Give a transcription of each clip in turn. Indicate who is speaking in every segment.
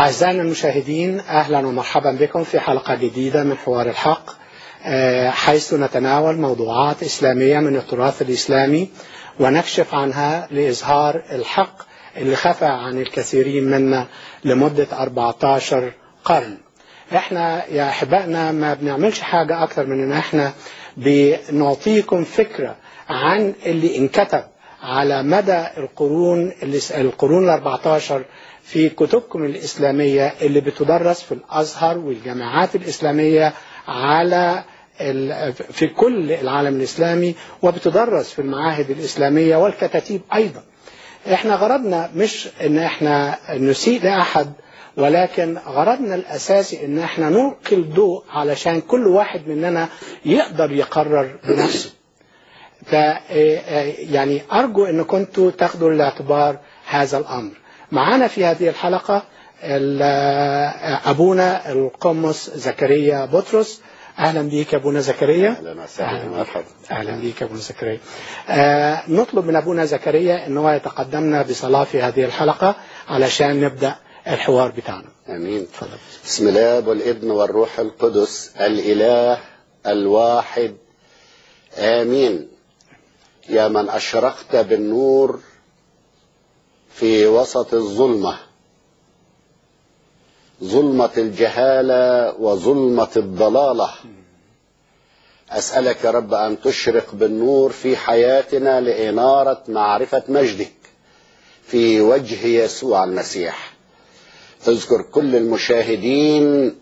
Speaker 1: أعزائنا المشاهدين أهلا ومرحبا بكم في حلقة جديدة من حوار الحق آه، حيث نتناول موضوعات إسلامية من التراث الإسلامي ونكشف عنها لإظهار الحق اللي خفى عن الكثيرين منا لمدة 14 قرن احنا يا احبائنا ما بنعملش حاجة اكتر من ان احنا بنعطيكم فكرة عن اللي انكتب على مدى القرون القرون ال 14 في كتبكم الإسلامية اللي بتدرس في الأزهر والجامعات الإسلامية على في كل العالم الإسلامي وبتدرس في المعاهد الإسلامية والكتاتيب أيضا احنا غرضنا مش ان احنا نسيء لأحد ولكن غرضنا الأساسي ان احنا نلقي الضوء علشان كل واحد مننا يقدر يقرر بنفسه ف يعني أرجو أن كنتوا تاخدوا الاعتبار هذا الأمر معنا في هذه الحلقة أبونا القمص زكريا بطرس أهلا بيك يا أبونا زكريا
Speaker 2: اهلا وسهلا مرحبا
Speaker 1: أهلا بيك يا أبونا زكريا آه نطلب من أبونا زكريا أن هو يتقدمنا بصلاة في هذه الحلقة علشان نبدأ الحوار بتاعنا
Speaker 2: امين
Speaker 1: تفضل
Speaker 2: بسم الله والابن والروح القدس الاله الواحد امين يا من اشرقت بالنور في وسط الظلمه ظلمه الجهاله وظلمه الضلاله اسالك يا رب ان تشرق بالنور في حياتنا لاناره معرفه مجدك في وجه يسوع المسيح تذكر كل المشاهدين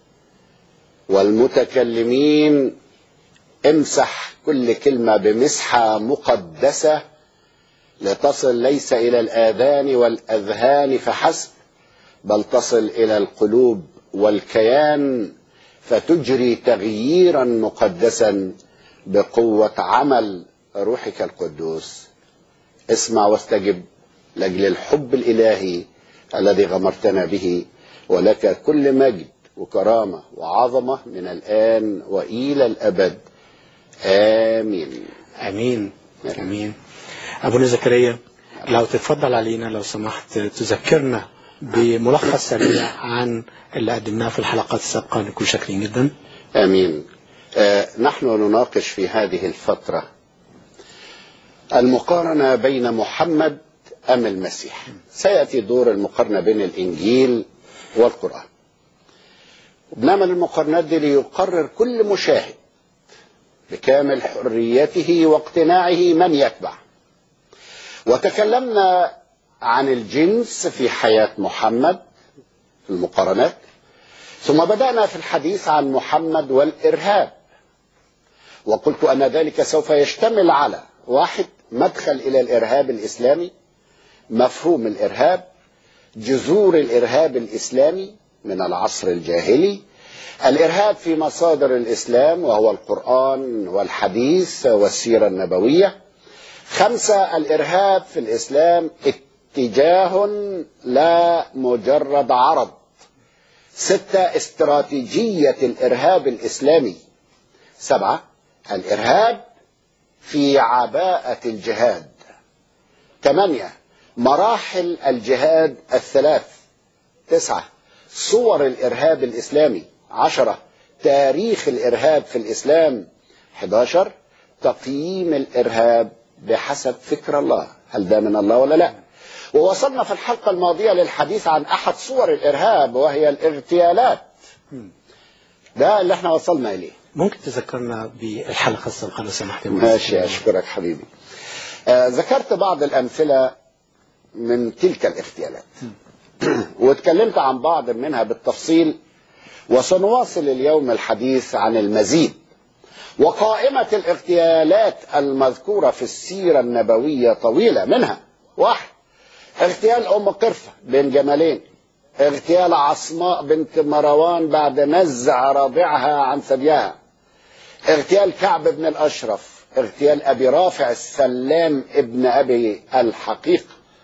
Speaker 2: والمتكلمين امسح كل كلمة بمسحة مقدسة لتصل ليس إلى الآذان والأذهان فحسب بل تصل إلى القلوب والكيان فتجري تغييرا مقدسا بقوة عمل روحك القدوس اسمع واستجب لأجل الحب الإلهي الذي غمرتنا به ولك كل مجد وكرامة وعظمة من الآن وإلى الأبد آمين
Speaker 1: امين امين ابونا زكريا لو تتفضل علينا لو سمحت تذكرنا بملخص سريع عن اللي قدمناه في الحلقات السابقه نكون شاكرين جدا
Speaker 2: آمين آه نحن نناقش في هذه الفترة المقارنة بين محمد أم المسيح سيأتي دور المقارنة بين الإنجيل والقرآن بنعمل المقارنات دي ليقرر كل مشاهد بكامل حريته واقتناعه من يتبع وتكلمنا عن الجنس في حياة محمد في المقارنات ثم بدأنا في الحديث عن محمد والإرهاب وقلت أن ذلك سوف يشتمل على واحد مدخل إلى الإرهاب الإسلامي مفهوم الإرهاب جذور الإرهاب الإسلامي من العصر الجاهلي الإرهاب في مصادر الإسلام وهو القرآن والحديث والسيرة النبوية خمسة الإرهاب في الإسلام اتجاه لا مجرد عرض ستة استراتيجية الإرهاب الإسلامي سبعة الإرهاب في عباءة الجهاد ثمانية مراحل الجهاد الثلاث تسعة صور الإرهاب الإسلامي عشرة تاريخ الإرهاب في الإسلام 11 تقييم الإرهاب بحسب فكر الله هل ده من الله ولا لا ووصلنا في الحلقة الماضية للحديث عن أحد صور الإرهاب وهي الاغتيالات ده اللي احنا وصلنا إليه
Speaker 1: ممكن تذكرنا بالحلقه السابقه لو سمحت يا أبونا
Speaker 2: ماشي
Speaker 1: زكريا؟
Speaker 2: أشكرك حبيبي آه ذكرت بعض الأمثلة من تلك الاغتيالات واتكلمت عن بعض منها بالتفصيل وسنواصل اليوم الحديث عن المزيد وقائمة الاغتيالات المذكورة في السيرة النبوية طويلة منها واحد اغتيال أم قرفة بين جمالين اغتيال عصماء بنت مروان بعد نزع رضعها عن ثديها اغتيال كعب بن الأشرف اغتيال أبي رافع السلام ابن أبي الحقيق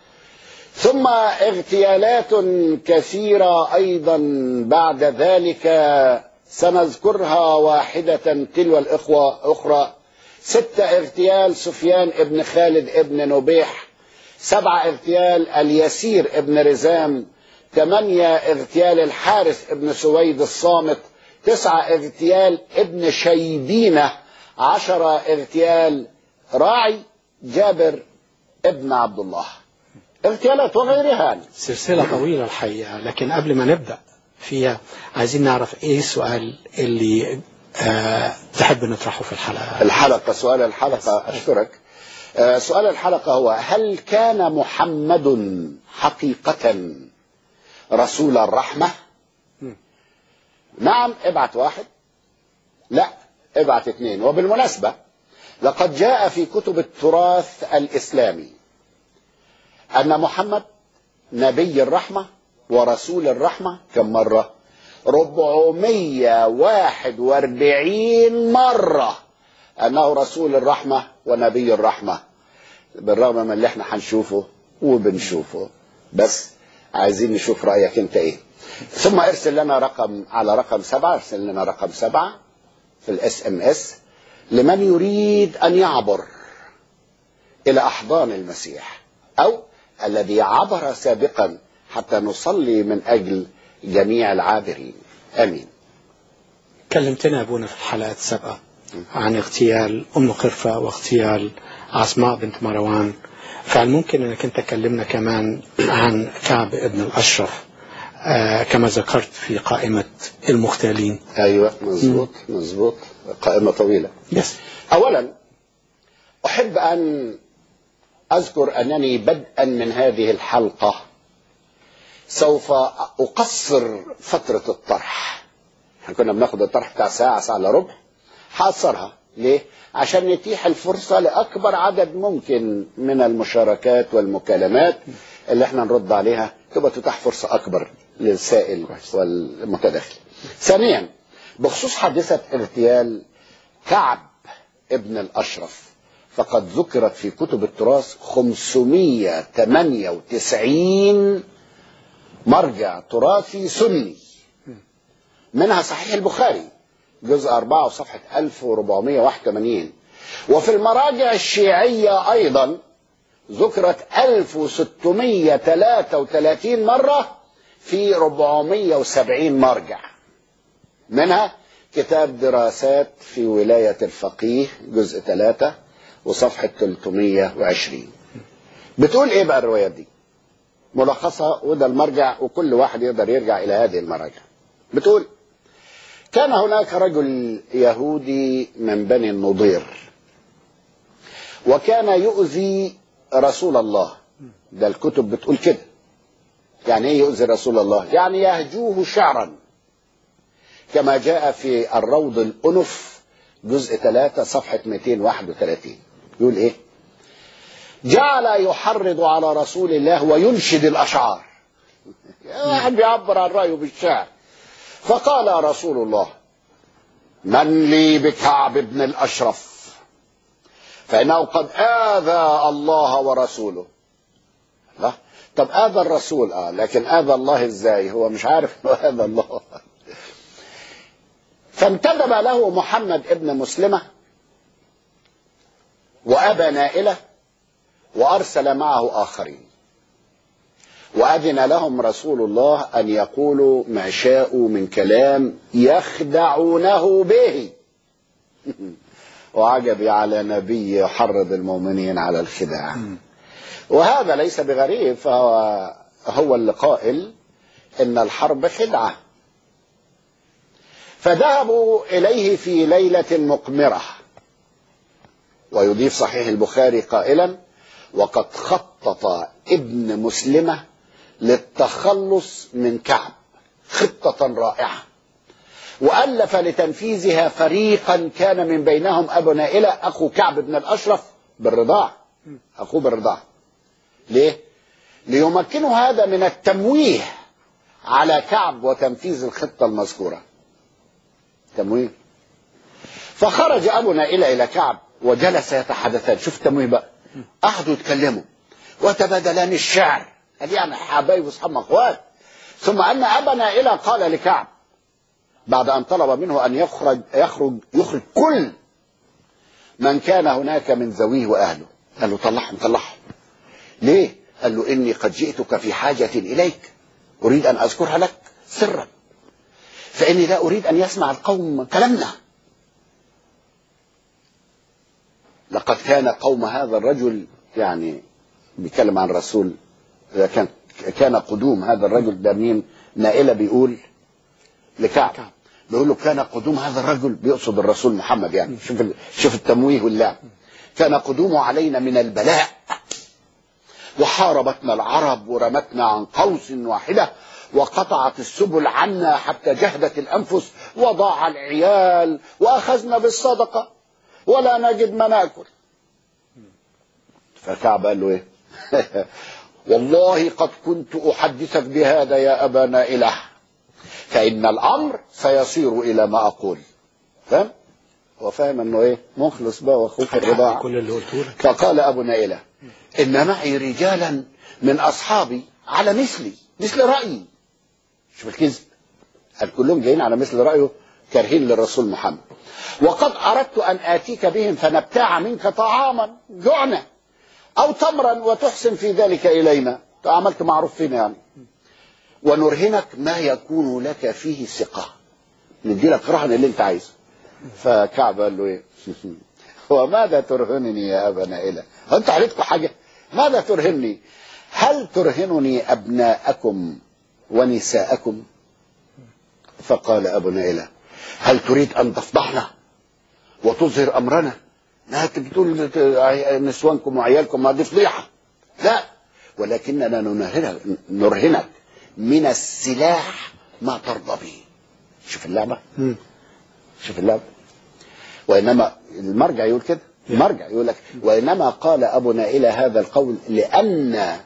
Speaker 2: ثم اغتيالات كثيرة أيضا بعد ذلك سنذكرها واحدة تلو الإخوة أخرى ستة اغتيال سفيان ابن خالد ابن نبيح سبعة اغتيال اليسير ابن رزام ثمانية اغتيال الحارث ابن سويد الصامت تسعة اغتيال ابن شيبينة عشرة اغتيال راعي جابر ابن عبد الله اغتيالات وغيرها
Speaker 1: سلسلة طويلة الحقيقة لكن قبل ما نبدأ فيها عايزين نعرف ايه السؤال اللي آه تحب نطرحه في الحلقة
Speaker 2: الحلقة سؤال الحلقة أشكرك آه، سؤال الحلقة هو هل كان محمد حقيقة رسول الرحمة نعم ابعت واحد لا ابعت اثنين وبالمناسبة لقد جاء في كتب التراث الإسلامي أن محمد نبي الرحمة ورسول الرحمة كم مرة 441 مرة أنه رسول الرحمة ونبي الرحمة بالرغم من اللي احنا هنشوفه وبنشوفه بس عايزين نشوف رأيك انت ايه ثم ارسل لنا رقم على رقم سبعة ارسل لنا رقم سبعة في الاس ام اس لمن يريد ان يعبر الى احضان المسيح او الذي عبر سابقا حتى نصلي من اجل جميع العابرين امين
Speaker 1: كلمتنا ابونا في الحلقات السابقة عن اغتيال ام قرفة واغتيال عصماء بنت مروان فهل ممكن انك انت تكلمنا كمان عن كعب ابن الاشرف آه كما ذكرت في قائمة المغتالين
Speaker 2: ايوه مظبوط مظبوط قائمه طويله
Speaker 1: يس
Speaker 2: اولا احب ان اذكر انني بدءا من هذه الحلقه سوف اقصر فتره الطرح احنا كنا بناخد الطرح بتاع ساعه ساعه الا ربع هقصرها ليه عشان نتيح الفرصه لاكبر عدد ممكن من المشاركات والمكالمات اللي احنا نرد عليها تبقى تتاح فرصه اكبر للسائل والمتداخل ثانيا بخصوص حادثه اغتيال كعب ابن الاشرف فقد ذكرت في كتب التراث 598 مرجع تراثي سني منها صحيح البخاري جزء 4 وصفحة 1481 وفي المراجع الشيعية أيضا ذكرت 1633 مرة في 470 مرجع منها كتاب دراسات في ولاية الفقيه جزء 3 وصفحة 320 بتقول ايه بقى الروايات دي ملخصها وده المرجع وكل واحد يقدر يرجع الى هذه المراجع بتقول كان هناك رجل يهودي من بني النضير وكان يؤذي رسول الله ده الكتب بتقول كده يعني ايه يؤذي رسول الله يعني يهجوه شعرا كما جاء في الروض الأنف جزء 3 صفحة 231 يقول ايه جعل يحرض على رسول الله وينشد الأشعار واحد بيعبر عن رأيه بالشعر فقال رسول الله من لي بكعب بن الأشرف فإنه قد آذى الله ورسوله لا طب آذى الرسول آه لكن آذى الله إزاي هو مش عارف إنه آذى الله فانتدب له محمد ابن مسلمة وأبى نائلة وأرسل معه آخرين وأذن لهم رسول الله أن يقولوا ما شاءوا من كلام يخدعونه به وعجبي على نبي يحرض المؤمنين على الخداع وهذا ليس بغريب فهو هو اللي قائل إن الحرب خدعة فذهبوا إليه في ليلة مقمرة ويضيف صحيح البخاري قائلا وقد خطط ابن مسلمة للتخلص من كعب خطة رائعة وألف لتنفيذها فريقا كان من بينهم أبو نائلة أخو كعب بن الأشرف بالرضاع أخوه بالرضاع ليه؟ ليمكنوا هذا من التمويه على كعب وتنفيذ الخطة المذكورة تمويه فخرج أبو نائلة إلى كعب وجلس يتحدثان شوف التمويه بقى قعدوا يتكلموا وتبادلان الشعر قال يعني حبايب واصحاب اخوات ثم ان ابا نائله قال لكعب بعد ان طلب منه ان يخرج يخرج يخرج كل من كان هناك من ذويه واهله قال له طلعهم طلعهم ليه؟ قال له اني قد جئتك في حاجه اليك أريد أن أذكرها لك سرا فإني لا أريد أن يسمع القوم كلامنا لقد كان قوم هذا الرجل يعني بيتكلم عن الرسول كان كان قدوم هذا الرجل ده مين نائلة بيقول لكعب
Speaker 1: كعب.
Speaker 2: بيقول له كان قدوم هذا الرجل بيقصد الرسول محمد يعني شوف ال- شوف التمويه واللعب كان قدومه علينا من البلاء وحاربتنا العرب ورمتنا عن قوس واحدة وقطعت السبل عنا حتى جهدت الأنفس وضاع العيال وأخذنا بالصدقة ولا نجد ما ناكل فكعب قال له ايه والله قد كنت احدثك بهذا يا ابا نائله فان الامر سيصير الى ما اقول فاهم هو فاهم انه ايه مخلص بقى واخوه في الرضاعه
Speaker 1: كل اللي قلته لك
Speaker 2: فقال أبو نائلة إن معي رجالا من أصحابي على مثلي مثل رأيي شوف الكذب قال كلهم جايين على مثل رأيه كارهين للرسول محمد وقد أردت أن آتيك بهم فنبتاع منك طعاما جعنا أو تمرا وتحسن في ذلك إلينا عملت معروف فينا يعني ونرهنك ما يكون لك فيه ثقة ندي لك رهن اللي انت عايزه فكعب قال له ايه وماذا ترهنني يا ابا نائله هو انت عليكم حاجه ماذا ترهنني هل ترهنني ابناءكم ونساءكم فقال ابو نائله هل تريد ان تفضحنا وتظهر امرنا ما انت بتقول نسوانكم وعيالكم ما دي فضيحه لا ولكننا نرهنك, نرهنك من السلاح ما ترضى به شوف اللعبه
Speaker 1: مم.
Speaker 2: شوف اللعبه وانما المرجع يقول كده المرجع يقول لك وانما قال ابو نائله هذا القول لان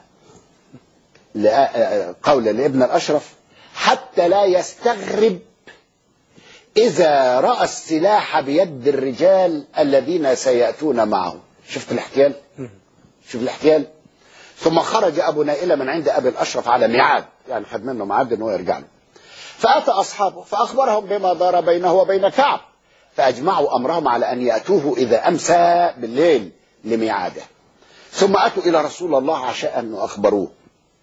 Speaker 2: لأ- قول لابن الاشرف حتى لا يستغرب اذا راى السلاح بيد الرجال الذين سياتون معه شفت الاحتيال شوف الاحتيال ثم خرج ابو نائله من عند ابي الاشرف على ميعاد يعني خد منه ميعاد ان هو يرجع له فاتى اصحابه فاخبرهم بما دار بينه وبين كعب فاجمعوا امرهم على ان ياتوه اذا امسى بالليل لميعاده ثم اتوا الى رسول الله عشاء واخبروه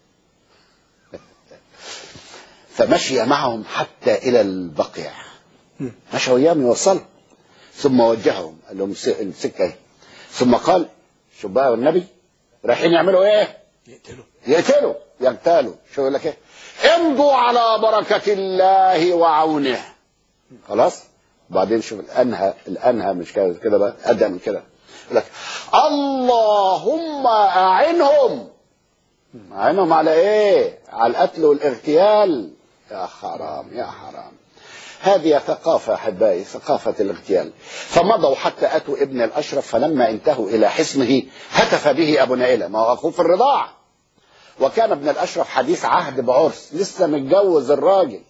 Speaker 2: فمشي معهم حتى الى البقيع مشى وياهم يوصلهم ثم وجههم قال لهم س- السكه اهي ثم قال شوف بقى النبي رايحين يعملوا ايه؟
Speaker 1: يقتله
Speaker 2: يقتلوا يغتالوا شو يقول لك ايه امضوا على بركة الله وعونه خلاص بعدين شوف الانهى الانهى مش كده كده بقى ادى من كده يقول لك اللهم اعنهم اعنهم على ايه على القتل والاغتيال يا حرام يا حرام هذه ثقافة أحبائي ثقافة الاغتيال فمضوا حتى أتوا ابن الأشرف فلما انتهوا إلى حصنه هتف به أبو نائلة ما هو أخوه في الرضاعة وكان ابن الأشرف حديث عهد بعرس لسه متجوز الراجل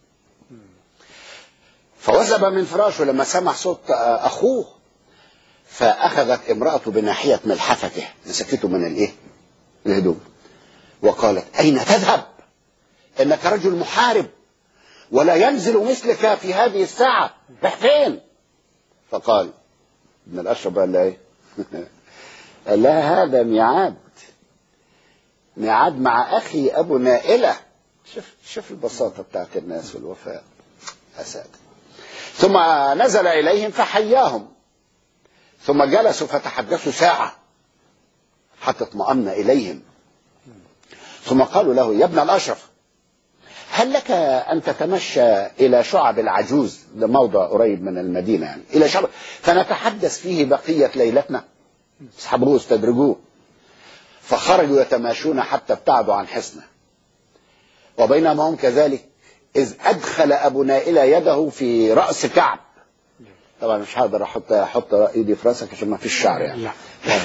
Speaker 2: فوثب من فراشه لما سمع صوت أخوه فأخذت امرأته بناحية ملحفته مسكته من الإيه؟ الهدوم وقالت أين تذهب؟ إنك رجل محارب ولا ينزل مثلك في هذه الساعة راح فين؟ فقال ابن الأشرف قال لها إيه؟ قال لها هذا ميعاد ميعاد مع أخي أبو نائلة شوف شوف البساطة بتاعت الناس والوفاء أساد ثم نزل إليهم فحياهم ثم جلسوا فتحدثوا ساعة حتى اطمأن إليهم ثم قالوا له يا ابن الأشرف هل لك أن تتمشى إلى شعب العجوز ده موضع قريب من المدينة يعني إلى شعب فنتحدث فيه بقية ليلتنا اسحبوه استدرجوه فخرجوا يتماشون حتى ابتعدوا عن حصنه وبينما هم كذلك إذ أدخل أبو نائلة يده في رأس كعب طبعا مش هقدر أحط أحط إيدي في رأسك عشان ما فيش شعر يعني
Speaker 1: لا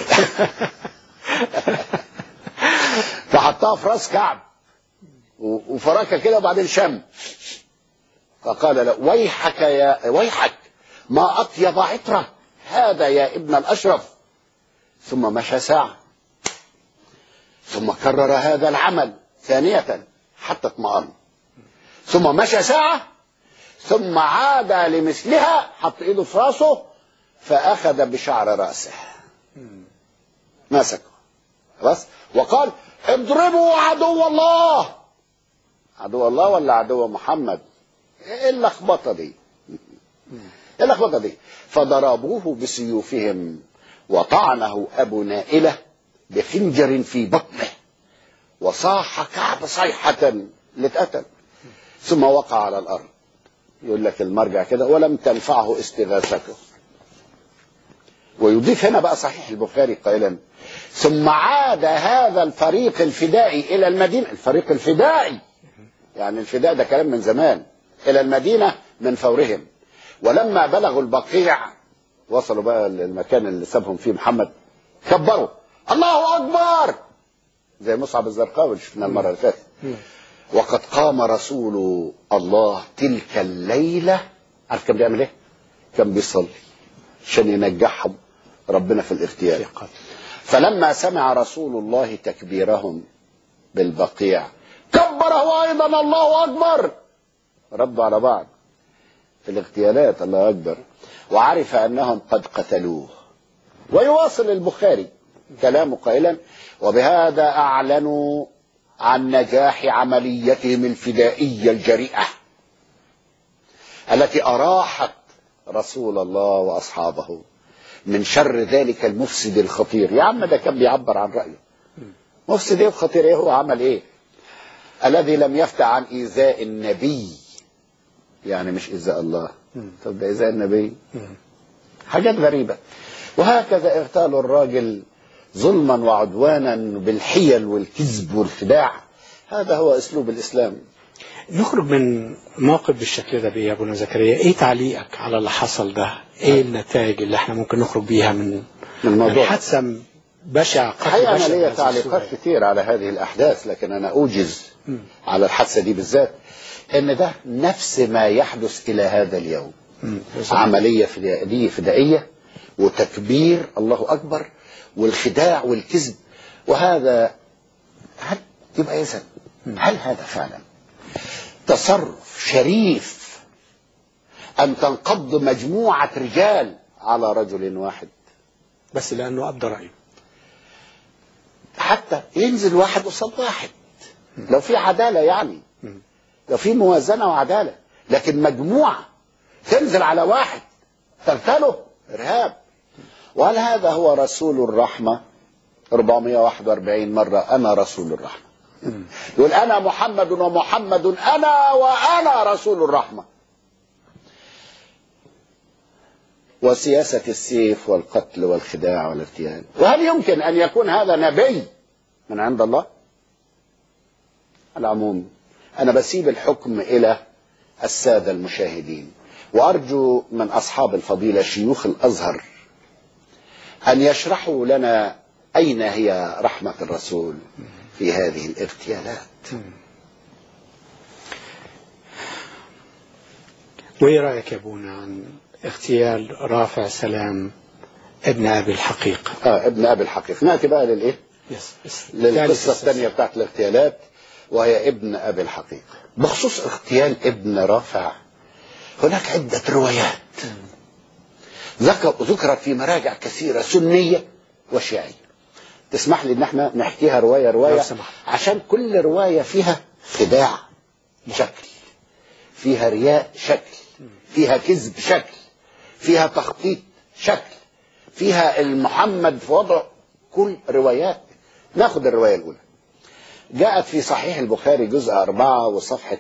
Speaker 2: فحطها في راس كعب و- وفركها كده وبعدين شم فقال له ويحك يا ويحك ما أطيب عطرة هذا يا ابن الأشرف ثم مشى ساعة ثم كرر هذا العمل ثانية حتى اطمأن ثم مشى ساعة ثم عاد لمثلها حط ايده في راسه فأخذ بشعر رأسه مسكه خلاص وقال اضربوا عدو الله عدو الله ولا عدو محمد ايه اللخبطه دي ايه اللخبطه دي فضربوه بسيوفهم وطعنه ابو نائله بخنجر في بطنه وصاح كعب صيحه لاتقتل ثم وقع على الارض يقول لك المرجع كده ولم تنفعه استغاثته ويضيف هنا بقى صحيح البخاري قائلا ثم عاد هذا الفريق الفدائي الى المدينه الفريق الفدائي يعني الفداء ده كلام من زمان الى المدينه من فورهم ولما بلغوا البقيع وصلوا بقى للمكان اللي سابهم فيه محمد كبروا الله اكبر زي مصعب الزرقاوي اللي شفناه المره اللي فاتت وقد قام رسول الله تلك الليله عارف كان بيعمل ايه؟ كان بيصلي عشان ينجحهم ربنا في الاغتيال
Speaker 1: في قتل
Speaker 2: فلما سمع رسول الله تكبيرهم بالبقيع كبره ايضا الله اكبر ردوا على بعض في الاغتيالات الله اكبر وعرف انهم قد قتلوه ويواصل البخاري كلامه قائلا وبهذا اعلنوا عن نجاح عمليتهم الفدائيه الجريئه التي اراحت رسول الله واصحابه من شر ذلك المفسد الخطير يا عم ده كان بيعبر عن رايه مفسد ايه وخطير ايه هو عمل ايه الذي لم يفتع عن ايذاء النبي يعني مش ايذاء الله طب ده ايذاء النبي حاجات غريبه وهكذا اغتالوا الراجل ظلما وعدوانا بالحيل والكذب والخداع هذا هو اسلوب الاسلام
Speaker 1: نخرج من موقف بالشكل ده بيه يا ابونا زكريا ايه تعليقك على اللي حصل ده ايه النتائج اللي احنا ممكن نخرج بيها من
Speaker 2: من
Speaker 1: من
Speaker 2: الموضوع
Speaker 1: حادثه بشعه قتل
Speaker 2: الحقيقه انا
Speaker 1: بشع
Speaker 2: ليا
Speaker 1: بهذه
Speaker 2: تعليقات
Speaker 1: الصورة.
Speaker 2: كتير على هذه الاحداث لكن انا اوجز على الحادثه دي بالذات ان ده نفس ما يحدث الى هذا اليوم
Speaker 1: مم.
Speaker 2: عمليه فدائيه فدائيه وتكبير الله اكبر والخداع والكذب وهذا هل يبقى اذا هل هذا فعلا تصرف شريف ان تنقض مجموعه رجال على رجل واحد
Speaker 1: بس لانه ابدى رايه
Speaker 2: حتى ينزل واحد قصاد واحد لو في عداله يعني
Speaker 1: مم.
Speaker 2: لو في موازنه وعداله لكن مجموعه تنزل على واحد تغتاله ارهاب وهل هذا هو رسول الرحمه 441 مره انا رسول الرحمه يقول انا محمد ومحمد انا وانا رسول الرحمه وسياسه السيف والقتل والخداع والاغتيال وهل يمكن ان يكون هذا نبي من عند الله على العموم انا بسيب الحكم الى الساده المشاهدين وارجو من اصحاب الفضيله شيوخ الازهر ان يشرحوا لنا اين هي رحمه الرسول في هذه الاغتيالات
Speaker 1: وايه رايك يا ابونا عن اغتيال رافع سلام ابن ابي الحقيق
Speaker 2: اه ابن ابي الحقيق ناتي بقى للايه
Speaker 1: يس يس.
Speaker 2: للقصه
Speaker 1: ثالث
Speaker 2: الثانيه بتاعت الاغتيالات وهي ابن ابي الحقيق بخصوص اغتيال ابن رافع هناك عده روايات ذكر ذكرت في مراجع كثيره سنيه وشيعيه تسمح لي ان احنا نحكيها روايه روايه
Speaker 1: لو سمحت.
Speaker 2: عشان كل روايه فيها خداع شكل فيها رياء شكل فيها كذب شكل فيها تخطيط شكل فيها المحمد في وضع كل روايات ناخد الروايه الاولى جاءت في صحيح البخاري جزء أربعة وصفحة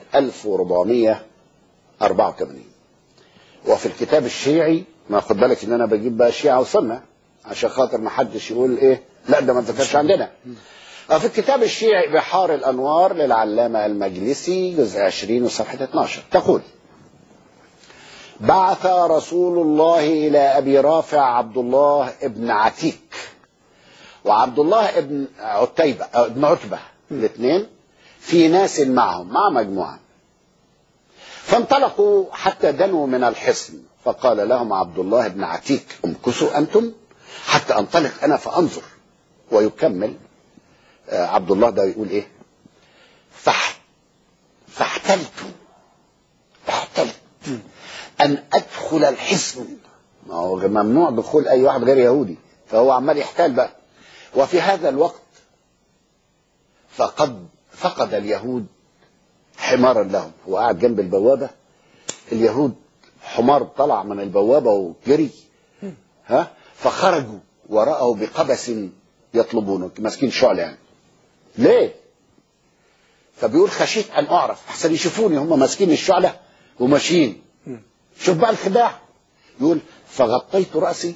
Speaker 2: 1484 وفي الكتاب الشيعي ما خد بالك ان انا بجيب بقى شيعة وسنة عشان خاطر ما حدش يقول ايه لا ده ما ذكرش عندنا آه، في الكتاب الشيعي بحار الانوار للعلامة المجلسي جزء 20 وصفحة 12 تقول بعث رسول الله الى ابي رافع عبد الله ابن عتيك وعبد الله ابن عتيبة أو ابن عتبة الاثنين في ناس معهم مع مجموعة فانطلقوا حتى دنوا من الحصن فقال لهم عبد الله بن عتيك امكثوا أنتم حتى أنطلق أنا فأنظر ويكمل آه، عبد الله ده يقول إيه فح فاحتلت احتلت أن أدخل الحصن ما هو ممنوع دخول أي واحد غير يهودي فهو عمال يحتال بقى وفي هذا الوقت فقد فقد اليهود حمارا لهم هو قاعد جنب البوابة اليهود حمار طلع من البوابة وجري ها فخرجوا وراءه بقبس يطلبونه ماسكين شعل يعني ليه فبيقول خشيت ان اعرف احسن يشوفوني هم ماسكين الشعله وماشيين شوف بقى الخداع يقول فغطيت راسي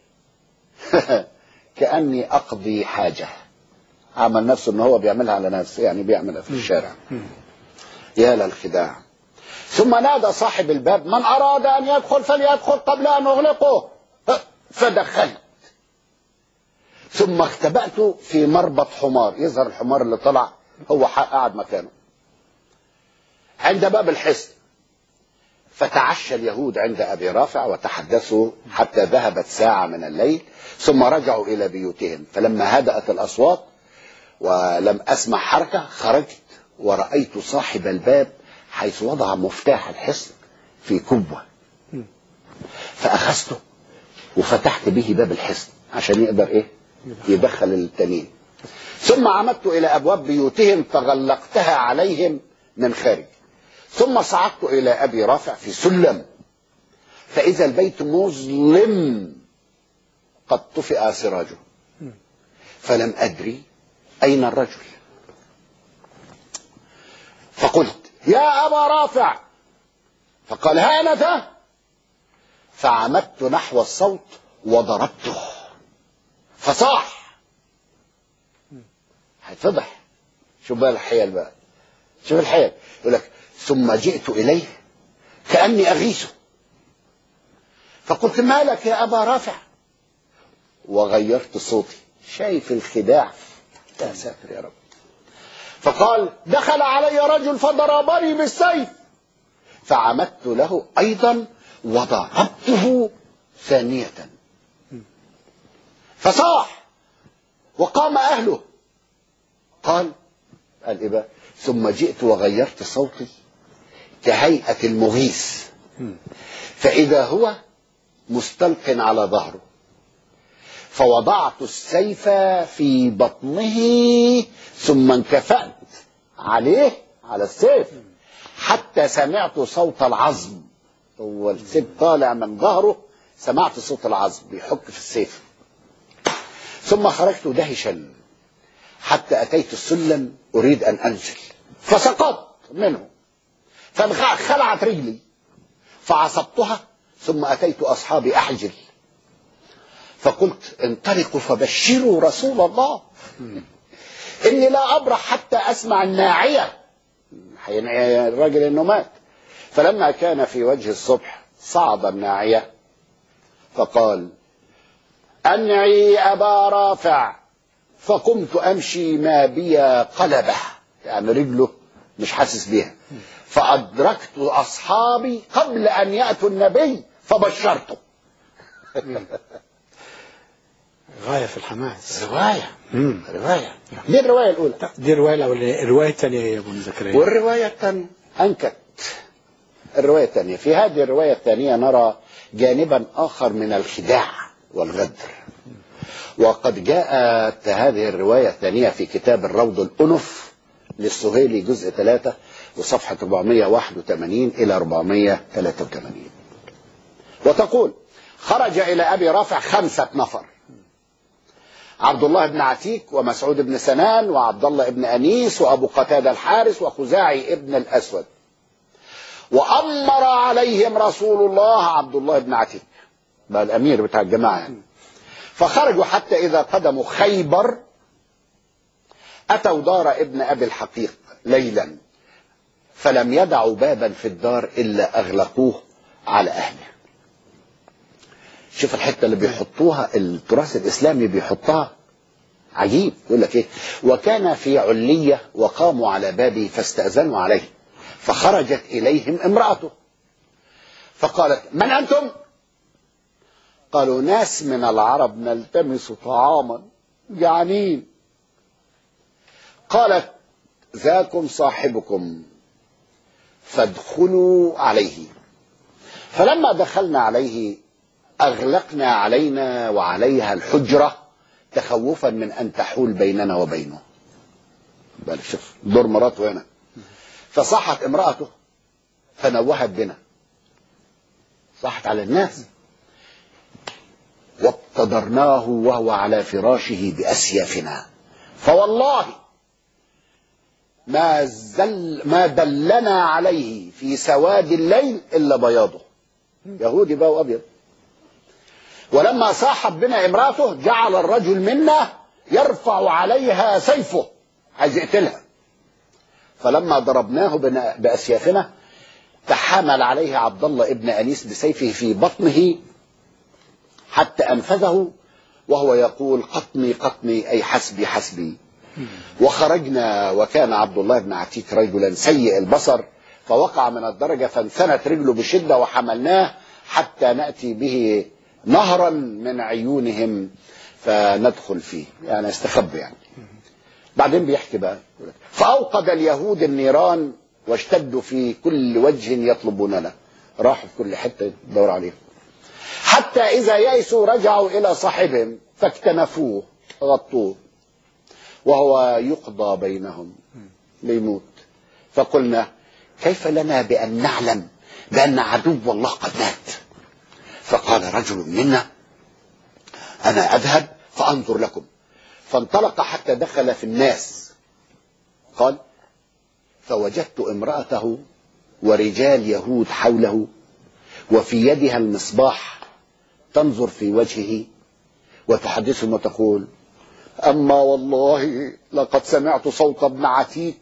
Speaker 2: كاني اقضي حاجه عمل نفسه ان هو بيعملها على نفسه يعني بيعملها في الشارع يا للخداع ثم نادى صاحب الباب من اراد ان يدخل فليدخل قبل ان اغلقه فدخلت ثم اختبأت في مربط حمار يظهر الحمار اللي طلع هو قاعد مكانه عند باب الحصن فتعشى اليهود عند ابي رافع وتحدثوا حتى ذهبت ساعه من الليل ثم رجعوا الى بيوتهم فلما هدأت الاصوات ولم اسمع حركه خرجت ورايت صاحب الباب حيث وضع مفتاح الحصن في كبوه فاخذته وفتحت به باب الحصن عشان يقدر ايه يدخل التانيين ثم عمدت الى ابواب بيوتهم فغلقتها عليهم من خارج ثم صعدت الى ابي رافع في سلم فاذا البيت مظلم قد طفئ سراجه فلم ادري اين الرجل فقلت يا ابا رافع فقال هانذا فعمدت نحو الصوت وضربته فصاح هيتفضح شوف بقى الحيل بقى شوف الحيل يقول لك ثم جئت اليه كاني اغيثه فقلت ما لك يا ابا رافع وغيرت صوتي شايف الخداع يا ساتر يا رب فقال دخل علي رجل فضربني بالسيف فعمدت له ايضا وضربته ثانيه فصاح وقام اهله قال قال ايه بقى ثم جئت وغيرت صوتي كهيئه المغيث فاذا هو مستلق على ظهره فوضعت السيف في بطنه ثم انكفأت عليه على السيف حتى سمعت صوت العظم هو السيف طالع من ظهره سمعت صوت العظم بيحك في السيف ثم خرجت دهشا حتى أتيت السلم أريد أن أنزل فسقطت منه فانخلعت رجلي فعصبتها ثم أتيت أصحابي أحجل فقلت انطلقوا فبشروا رسول الله إني لا أبرح حتى أسمع الناعية الراجل إنه مات فلما كان في وجه الصبح صعد الناعية فقال أنعي أبا رافع فقمت أمشي ما بي قلبه يعني رجله مش حاسس بيها فأدركت أصحابي قبل أن يأتوا النبي فبشرته
Speaker 1: غاية في الحماس
Speaker 2: رواية
Speaker 1: مم.
Speaker 2: رواية دي الرواية الأولى
Speaker 1: دي الرواية الأولى الرواية الثانية يا أبو زكريا
Speaker 2: والرواية الثانية أنكت الرواية الثانية في هذه الرواية الثانية نرى جانبا آخر من الخداع والغدر وقد جاءت هذه الرواية الثانية في كتاب الروض الأنف للسهيلي جزء 3 وصفحة 481 إلى 483 وتقول خرج إلى أبي رافع خمسة نفر عبد الله بن عتيك ومسعود بن سنان وعبد الله بن أنيس وأبو قتادة الحارس وخزاعي ابن الأسود وأمر عليهم رسول الله عبد الله بن عتيك بقى الأمير بتاع الجماعة يعني فخرجوا حتى إذا قدموا خيبر أتوا دار ابن أبي الحقيق ليلا فلم يدعوا بابا في الدار إلا أغلقوه على أهله شوف الحتة اللي بيحطوها التراث الإسلامي بيحطها عجيب يقول لك إيه وكان في علية وقاموا على بابه فاستأذنوا عليه فخرجت إليهم امرأته فقالت من أنتم قالوا ناس من العرب نلتمس طعاما جعانين قالت ذاكم صاحبكم فادخلوا عليه فلما دخلنا عليه أغلقنا علينا وعليها الحجرة تخوفا من أن تحول بيننا وبينه بل شوف دور مراته هنا فصحت امرأته فنوهت بنا صحت على الناس وابتدرناه وهو على فراشه بأسيافنا فوالله ما زل ما دلنا عليه في سواد الليل إلا بياضه يهودي بقى وأبيض ولما صاحت بنا امرأته جعل الرجل منا يرفع عليها سيفه عايز يقتلها فلما ضربناه بنا- بأسيافنا تحامل عليه عبد الله ابن أنيس بسيفه في بطنه حتى أنفذه وهو يقول قطني قطني أي حسبي حسبي وخرجنا وكان عبد الله بن عتيك رجلا سيء البصر فوقع من الدرجة فانثنت رجله بشدة وحملناه حتى نأتي به نهرا من عيونهم فندخل فيه يعني استخبى يعني بعدين بيحكي بقى فأوقد اليهود النيران واشتدوا في كل وجه يطلبوننا راحوا في كل حتة يدور عليهم حتى إذا يئسوا رجعوا إلى صاحبهم فاكتنفوه غطوه وهو يقضى بينهم ليموت فقلنا كيف لنا بأن نعلم بأن عدو الله قد مات فقال رجل منا أنا أذهب فأنظر لكم فانطلق حتى دخل في الناس قال فوجدت امرأته ورجال يهود حوله وفي يدها المصباح تنظر في وجهه وتحدثهم وتقول أما والله لقد سمعت صوت ابن عتيك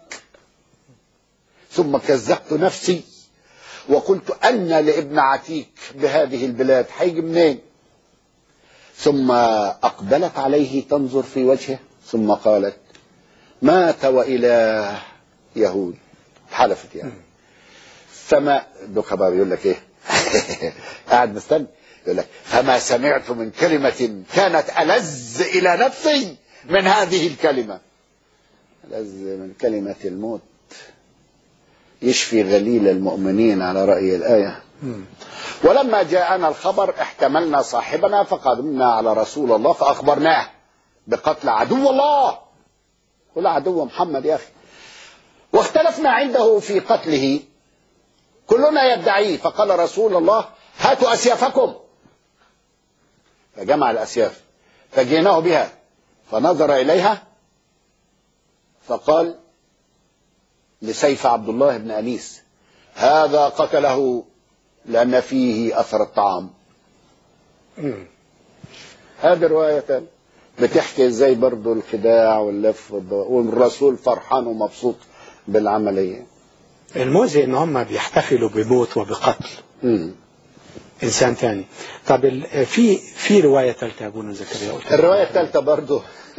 Speaker 2: ثم كذبت نفسي وقلت أن لابن عتيك بهذه البلاد هيجي منين ثم أقبلت عليه تنظر في وجهه ثم قالت مات وإله يهود حلفت يعني فما دوكا بقى بيقول لك ايه قاعد مستني يقول لك فما سمعت من كلمة كانت ألذ إلى نفسي من هذه الكلمة ألذ من كلمة الموت يشفي غليل المؤمنين على رأي الآية ولما جاءنا الخبر احتملنا صاحبنا فقدمنا على رسول الله فأخبرناه بقتل عدو الله قل عدو محمد يا أخي واختلفنا عنده في قتله كلنا يدعيه فقال رسول الله هاتوا أسيافكم فجمع الأسياف فجيناه بها فنظر إليها فقال لسيف عبد الله بن أنيس هذا قتله لأن فيه أثر الطعام هذه رواية تانية. بتحكي ازاي برضو الخداع واللف والض- والرسول فرحان ومبسوط بالعملية
Speaker 1: المؤذي ان هم بيحتفلوا بموت وبقتل
Speaker 2: مم.
Speaker 1: انسان تاني طب ال- في في روايه ثالثه يا ابونا زكريا قلت
Speaker 2: الرواية الثالثة برضو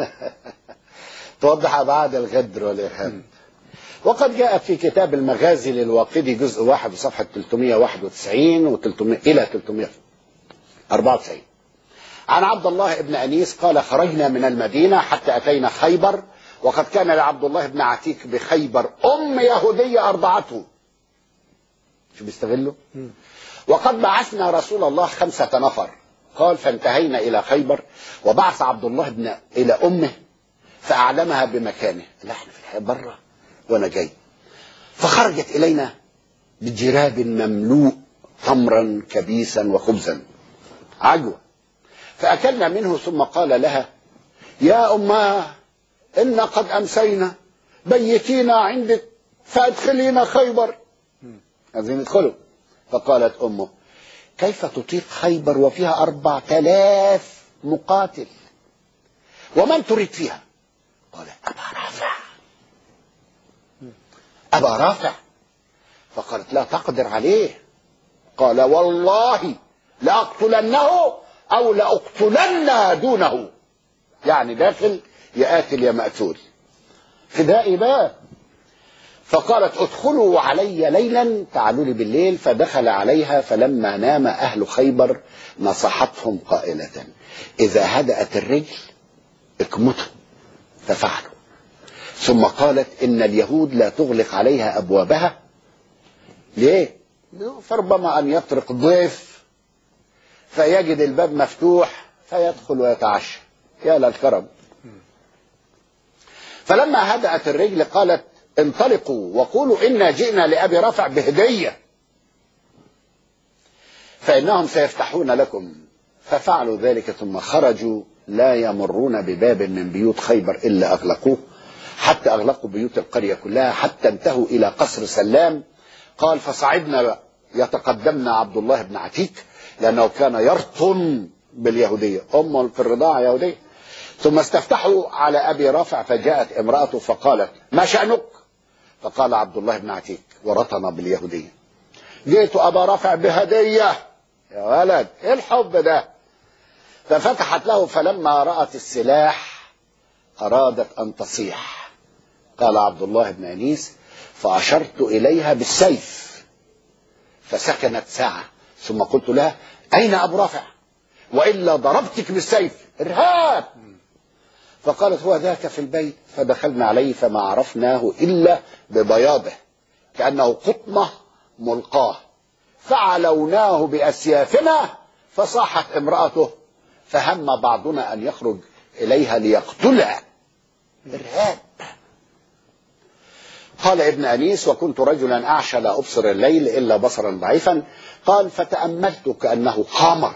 Speaker 2: توضح أبعاد الغدر والإرهاب وقد جاء في كتاب المغازي للواقدي جزء واحد وصفحة 391 و 300 إلى 394 عن عبد الله بن أنيس قال خرجنا من المدينة حتى أتينا خيبر وقد كان لعبد الله بن عتيك بخيبر أم يهودية أرضعته شو بيستغلوا وقد بعثنا رسول الله خمسة نفر قال فانتهينا إلى خيبر وبعث عبد الله بن إلى أمه فأعلمها بمكانه لا احنا في الحياة برة وأنا جاي فخرجت إلينا بجراب مملوء تمرا كبيسا وخبزا عجوة فأكلنا منه ثم قال لها يا أماه إن قد أمسينا بيتينا عندك فأدخلينا خيبر عايزين يدخلوا فقالت أمه كيف تطيق خيبر وفيها أربعة آلاف مقاتل ومن تريد فيها قال أبا رافع أبا رافع فقالت لا تقدر عليه قال والله لأقتلنه أو لأقتلن دونه يعني داخل يا قاتل يا مقتول فدائي بقى فقالت ادخلوا علي ليلا تعالوا لي بالليل فدخل عليها فلما نام أهل خيبر نصحتهم قائلة إذا هدأت الرجل اكمتوا ففعلوا ثم قالت إن اليهود لا تغلق عليها أبوابها ليه؟ فربما أن يطرق ضيف فيجد الباب مفتوح فيدخل ويتعشى يا للكرم فلما هدأت الرجل قالت انطلقوا وقولوا إنا جئنا لأبي رافع بهدية فإنهم سيفتحون لكم ففعلوا ذلك ثم خرجوا لا يمرون بباب من بيوت خيبر إلا أغلقوه حتى أغلقوا بيوت القرية كلها حتى انتهوا إلى قصر سلام قال فصعدنا يتقدمنا عبد الله بن عتيك لأنه كان يرطن باليهودية أم في الرضاعة يهودية ثم استفتحوا على أبي رافع فجاءت امرأته فقالت ما شأنك فقال عبد الله بن عتيك ورطن باليهودية جئت أبا رافع بهدية يا ولد ايه الحب ده ففتحت له فلما رأت السلاح أرادت أن تصيح قال عبد الله بن أنيس فأشرت إليها بالسيف فسكنت ساعة ثم قلت لها أين أبو رافع وإلا ضربتك بالسيف إرهاب فقالت هو ذاك في البيت فدخلنا عليه فما عرفناه إلا ببياضه كأنه قطمة ملقاه فعلوناه بأسيافنا فصاحت امرأته فهم بعضنا أن يخرج إليها ليقتلها إرهاب قال ابن أنيس وكنت رجلا أعشى لا أبصر الليل إلا بصرا ضعيفا قال فتأملت كأنه قمر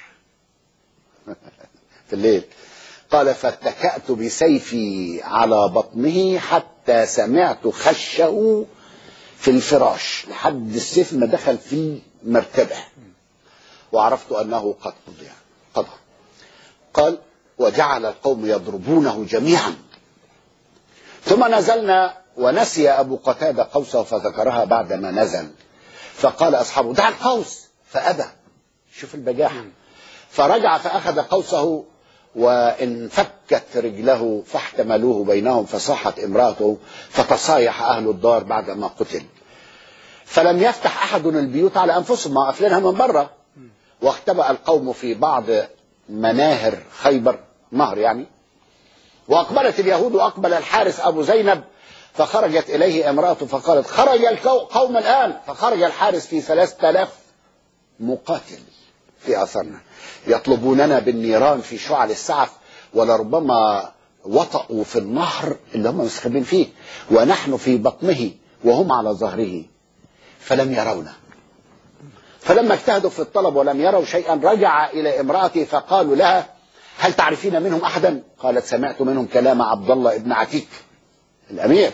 Speaker 2: في الليل قال فاتكأت بسيفي على بطنه حتى سمعت خشه في الفراش لحد السيف ما دخل في مرتبه وعرفت أنه قد قضي قضى قال وجعل القوم يضربونه جميعا ثم نزلنا ونسي أبو قتادة قوسه فذكرها بعدما نزل فقال أصحابه دع القوس فأبى شوف البجاحة فرجع فأخذ قوسه وانفكت رجله فاحتملوه بينهم فصاحت امرأته فتصايح أهل الدار بعدما قتل فلم يفتح أحد البيوت على أنفسهم ما قافلينها من بره واختبأ القوم في بعض مناهر خيبر نهر يعني وأقبلت اليهود وأقبل الحارس أبو زينب فخرجت إليه امرأته فقالت خرج القوم الآن فخرج الحارس في ثلاثة آلاف مقاتل في أثرنا يطلبوننا بالنيران في شعل السعف ولربما وطأوا في النهر اللي هم مستخبين فيه ونحن في بطنه وهم على ظهره فلم يرونا فلما اجتهدوا في الطلب ولم يروا شيئا رجع إلى امرأته فقالوا لها هل تعرفين منهم أحدا قالت سمعت منهم كلام عبد الله بن عتيك الأمير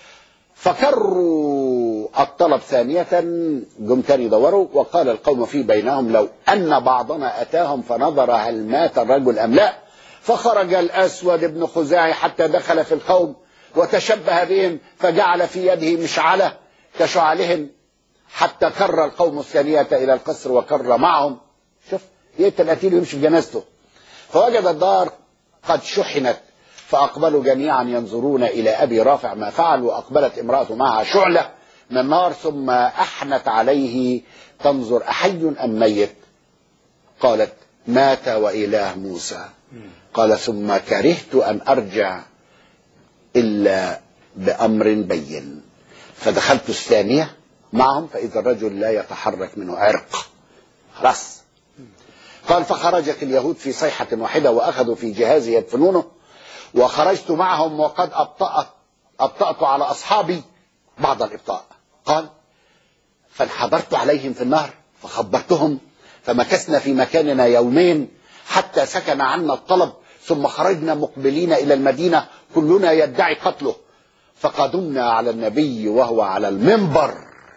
Speaker 2: فكروا الطلب ثانية جم تاني يدوروا وقال القوم في بينهم لو أن بعضنا أتاهم فنظر هل مات الرجل أم لا فخرج الأسود بن خزاعي حتى دخل في القوم وتشبه بهم فجعل في يده مشعلة كشعلهم حتى كر القوم الثانية إلى القصر وكر معهم شوف يقتل قتيل ويمشي في جنازته فوجد الدار قد شحنت فأقبلوا جميعا ينظرون إلى أبي رافع ما فعل وأقبلت امرأته معها شعلة من النار ثم أحنت عليه تنظر أحي أم ميت قالت مات وإله موسى قال ثم كرهت أن أرجع إلا بأمر بين فدخلت الثانية معهم فإذا الرجل لا يتحرك منه عرق خلاص قال فخرجت اليهود في صيحة واحدة وأخذوا في جهازه يدفنونه وخرجت معهم وقد أبطأت أبطأت على أصحابي بعض الإبطاء قال فانحدرت عليهم في النهر فخبرتهم فمكثنا في مكاننا يومين حتى سكن عنا الطلب ثم خرجنا مقبلين إلى المدينة كلنا يدعي قتله فقدمنا على النبي وهو على المنبر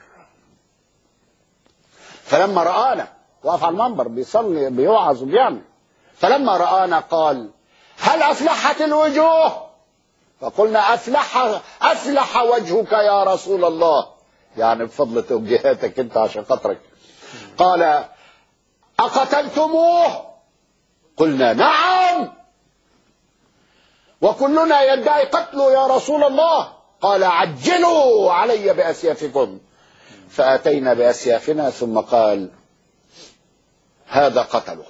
Speaker 2: فلما رآنا وقف على المنبر بيصلي بيوعظ وبيعمل فلما رآنا قال هل أفلحت الوجوه فقلنا أفلح أفلح وجهك يا رسول الله يعني بفضل توجيهاتك أنت عشان خاطرك قال أقتلتموه قلنا نعم وكلنا يدعي قتله يا رسول الله قال عجلوا علي بأسيافكم فأتينا بأسيافنا ثم قال هذا قتله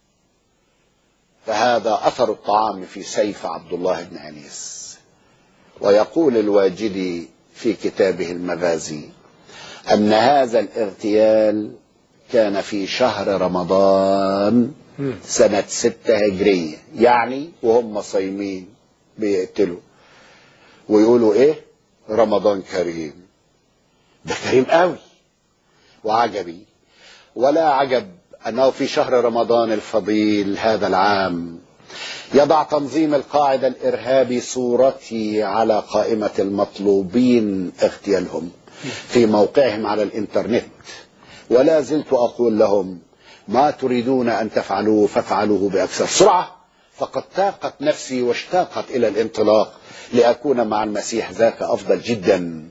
Speaker 2: فهذا أثر الطعام في سيف عبد الله بن أنيس ويقول الواجدي في كتابه المغازي أن هذا الاغتيال كان في شهر رمضان سنة ستة هجرية يعني وهم صايمين بيقتلوا ويقولوا ايه رمضان كريم ده كريم قوي وعجبي ولا عجب أنه في شهر رمضان الفضيل هذا العام يضع تنظيم القاعدة الإرهابي صورتي على قائمة المطلوبين اغتيالهم في موقعهم على الإنترنت ولا زلت أقول لهم ما تريدون أن تفعلوه فافعلوه بأكثر سرعة فقد تاقت نفسي واشتاقت إلى الانطلاق لأكون مع المسيح ذاك أفضل جدا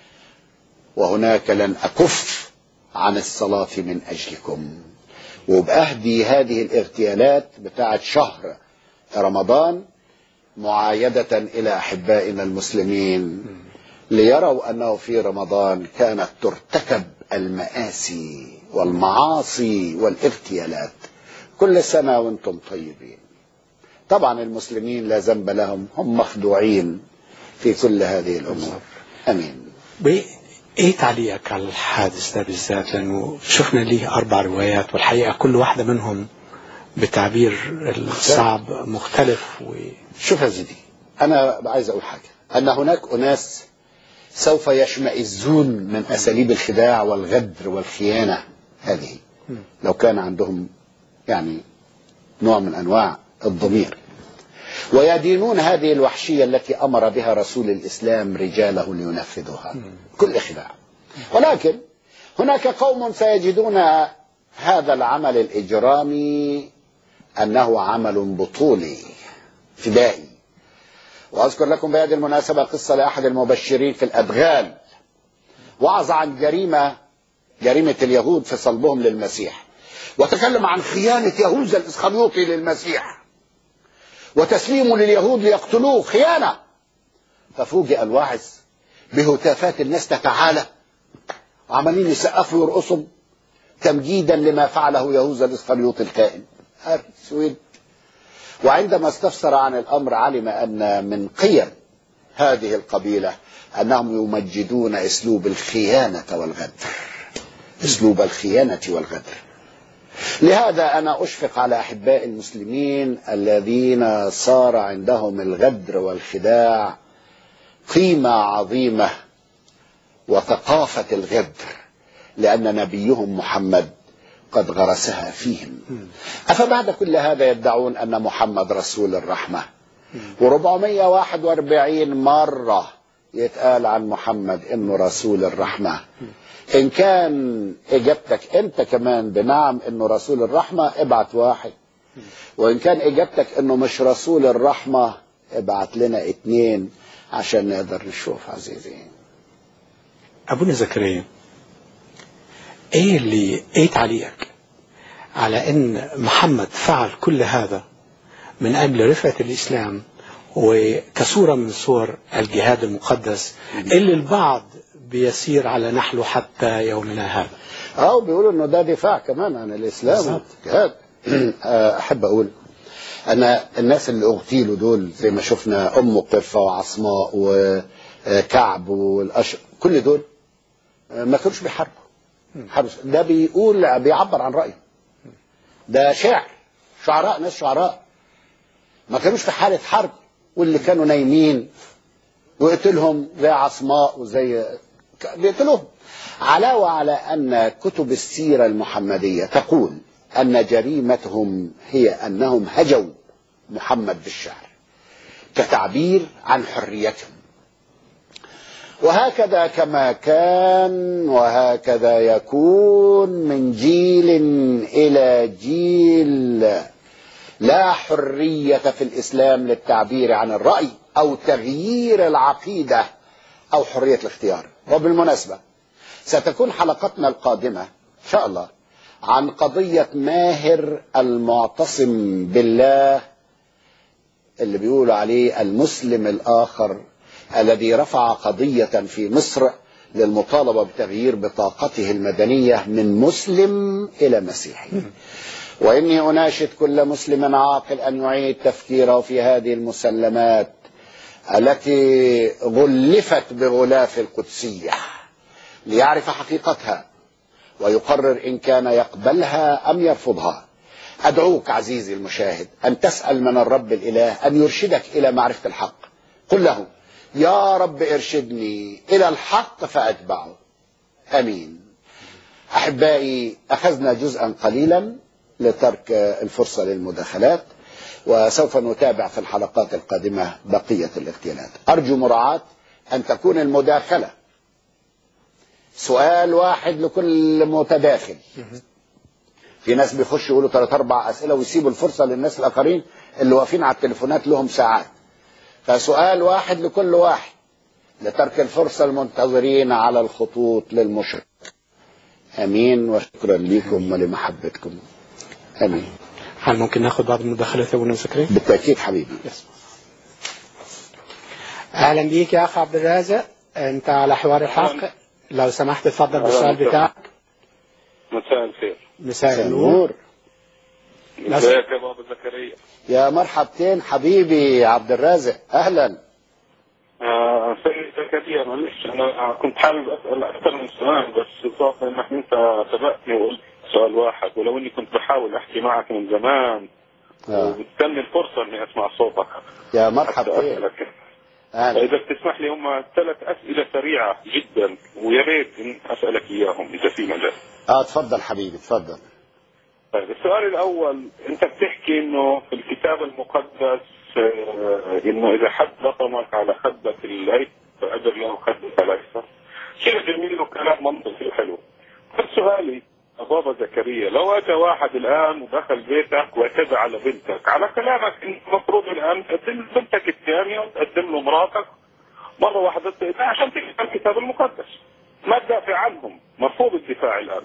Speaker 2: وهناك لن أكف عن الصلاة من أجلكم وبأهدي هذه الاغتيالات بتاعت شهر رمضان معايدة إلى أحبائنا المسلمين ليروا أنه في رمضان كانت ترتكب المآسي والمعاصي والاغتيالات كل سنة وانتم طيبين طبعا المسلمين لا ذنب لهم هم مخدوعين في كل هذه الأمور أمين
Speaker 1: ايه تعليقك على الحادث ده بالذات لانه شفنا ليه اربع روايات والحقيقه كل واحده منهم بتعبير الصعب مختلف و...
Speaker 2: شوف يا زيدي أنا عايز أقول حاجة أن هناك أناس سوف يشمئزون من أساليب الخداع والغدر والخيانة هذه لو كان عندهم يعني نوع من أنواع الضمير ويدينون هذه الوحشية التي أمر بها رسول الإسلام رجاله لينفذوها كل خداع ولكن هناك قوم سيجدون هذا العمل الإجرامي أنه عمل بطولي فدائي وأذكر لكم بهذه المناسبة قصة لأحد المبشرين في الأدغال وعظ عن جريمة جريمة اليهود في صلبهم للمسيح وتكلم عن خيانة يهوذا الإسخريوطي للمسيح وتسليمه لليهود ليقتلوه خيانة ففوجئ الواعظ بهتافات الناس تتعالى عمالين يسقفوا ويرقصوا تمجيدا لما فعله يهوذا الاسخريوطي الكائن سويد وعندما استفسر عن الامر علم ان من قيم هذه القبيله انهم يمجدون اسلوب الخيانه والغدر اسلوب الخيانه والغدر لهذا انا اشفق على احباء المسلمين الذين صار عندهم الغدر والخداع قيمه عظيمه وثقافه الغدر لان نبيهم محمد قد غرسها فيهم افبعد كل هذا يدعون ان محمد رسول الرحمه و441 مره يتقال عن محمد انه رسول الرحمه ان كان اجابتك انت كمان بنعم انه رسول الرحمه ابعت واحد وان كان اجابتك انه مش رسول الرحمه ابعت لنا اتنين عشان نقدر نشوف عزيزي
Speaker 1: ابونا زكريا ايه اللي ايه تعليقك على ان محمد فعل كل هذا من اجل رفعه الاسلام وكصوره من صور الجهاد المقدس اللي البعض بيسير على نحله حتى يومنا هذا
Speaker 2: اه بيقولوا انه ده دفاع كمان عن الاسلام
Speaker 1: بالظبط.
Speaker 2: جهاد احب اقول انا الناس اللي اغتيلوا دول زي ما شفنا ام قرفه وعصماء وكعب والأش كل دول ما كانوش بيحاربوا حرب ده بيقول بيعبر عن رايه ده شعر شعراء ناس شعراء ما كانوش في حاله حرب واللي كانوا نايمين وقتلهم زي عصماء وزي بيقتلوهم علاوة على أن كتب السيرة المحمدية تقول أن جريمتهم هي أنهم هجوا محمد بالشعر كتعبير عن حريتهم وهكذا كما كان وهكذا يكون من جيل إلى جيل لا حرية في الإسلام للتعبير عن الرأي أو تغيير العقيدة أو حرية الاختيار وبالمناسبة ستكون حلقتنا القادمة إن شاء الله عن قضية ماهر المعتصم بالله اللي بيقولوا عليه المسلم الآخر الذي رفع قضية في مصر للمطالبة بتغيير بطاقته المدنية من مسلم إلى مسيحي وإني أناشد كل مسلم عاقل أن يعيد تفكيره في هذه المسلمات التي غلفت بغلاف القدسية ليعرف حقيقتها ويقرر إن كان يقبلها أم يرفضها أدعوك عزيزي المشاهد أن تسأل من الرب الإله أن يرشدك إلى معرفة الحق قل له يا رب ارشدني إلى الحق فأتبعه أمين أحبائي أخذنا جزءا قليلا لترك الفرصة للمداخلات وسوف نتابع في الحلقات القادمة بقية الاغتيالات أرجو مراعاة أن تكون المداخلة سؤال واحد لكل متداخل في ناس بيخشوا يقولوا ثلاث أربع أسئلة ويسيبوا الفرصة للناس الآخرين اللي واقفين على التليفونات لهم ساعات فسؤال واحد لكل واحد لترك الفرصة المنتظرين على الخطوط للمشرق امين وشكرا لكم ولمحبتكم امين
Speaker 1: هل ممكن ناخذ بعض المداخلات يا ابو زكريا؟
Speaker 2: بالتاكيد حبيبي
Speaker 1: يس. اهلا بيك يا اخ عبد الرازق انت على حوار الحق لو سمحت تفضل بالسؤال بتاعك
Speaker 3: مساء الخير
Speaker 1: مساء النور
Speaker 2: نور
Speaker 1: لا
Speaker 3: ازيك يا بابا زكريا
Speaker 2: يا مرحبتين حبيبي عبد الرازق اهلا
Speaker 3: آه سيد زكريا معلش انا كنت حابب اسال اكثر من سؤال بس صار انك انت سبقتني وقلت سؤال واحد ولو اني كنت بحاول احكي معك من زمان
Speaker 2: آه.
Speaker 3: ومستني الفرصه اني اسمع صوتك
Speaker 2: يا
Speaker 3: حتى
Speaker 2: مرحبتين
Speaker 3: اسالك
Speaker 2: اهلا
Speaker 3: فاذا بتسمح لي هم ثلاث اسئله سريعه جدا ويا ريت إن اسالك اياهم اذا في مجال
Speaker 2: اه تفضل حبيبي تفضل
Speaker 3: طيب السؤال الاول انت بتحكي انه في الكتاب المقدس آه، انه اذا حد لطمك على خدك الايسر فاجر له خدك الايسر شيء جميل وكلام منطقي حلو بس سؤالي يا بابا زكريا لو اجى واحد الان ودخل بيتك واعتدى على بنتك على كلامك انت المفروض الان تقدم بنتك الثانيه وتقدم له مراتك مره واحده لا عشان تقرا الكتاب المقدس ما تدافع عنهم مرفوض الدفاع الان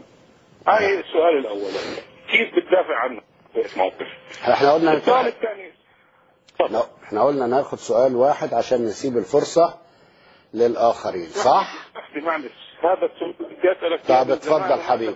Speaker 3: هاي السؤال الاولاني كيف بتدافع عنه في موقف
Speaker 2: احنا قلنا
Speaker 3: السؤال الثاني تفضل.
Speaker 2: لا، احنا قلنا ناخد سؤال واحد عشان نسيب الفرصة للآخرين صح؟
Speaker 3: احكي معلش هذا السؤال بدي اسالك
Speaker 2: طب
Speaker 3: إياه من
Speaker 2: اتفضل
Speaker 3: زمان.
Speaker 2: حبيبي.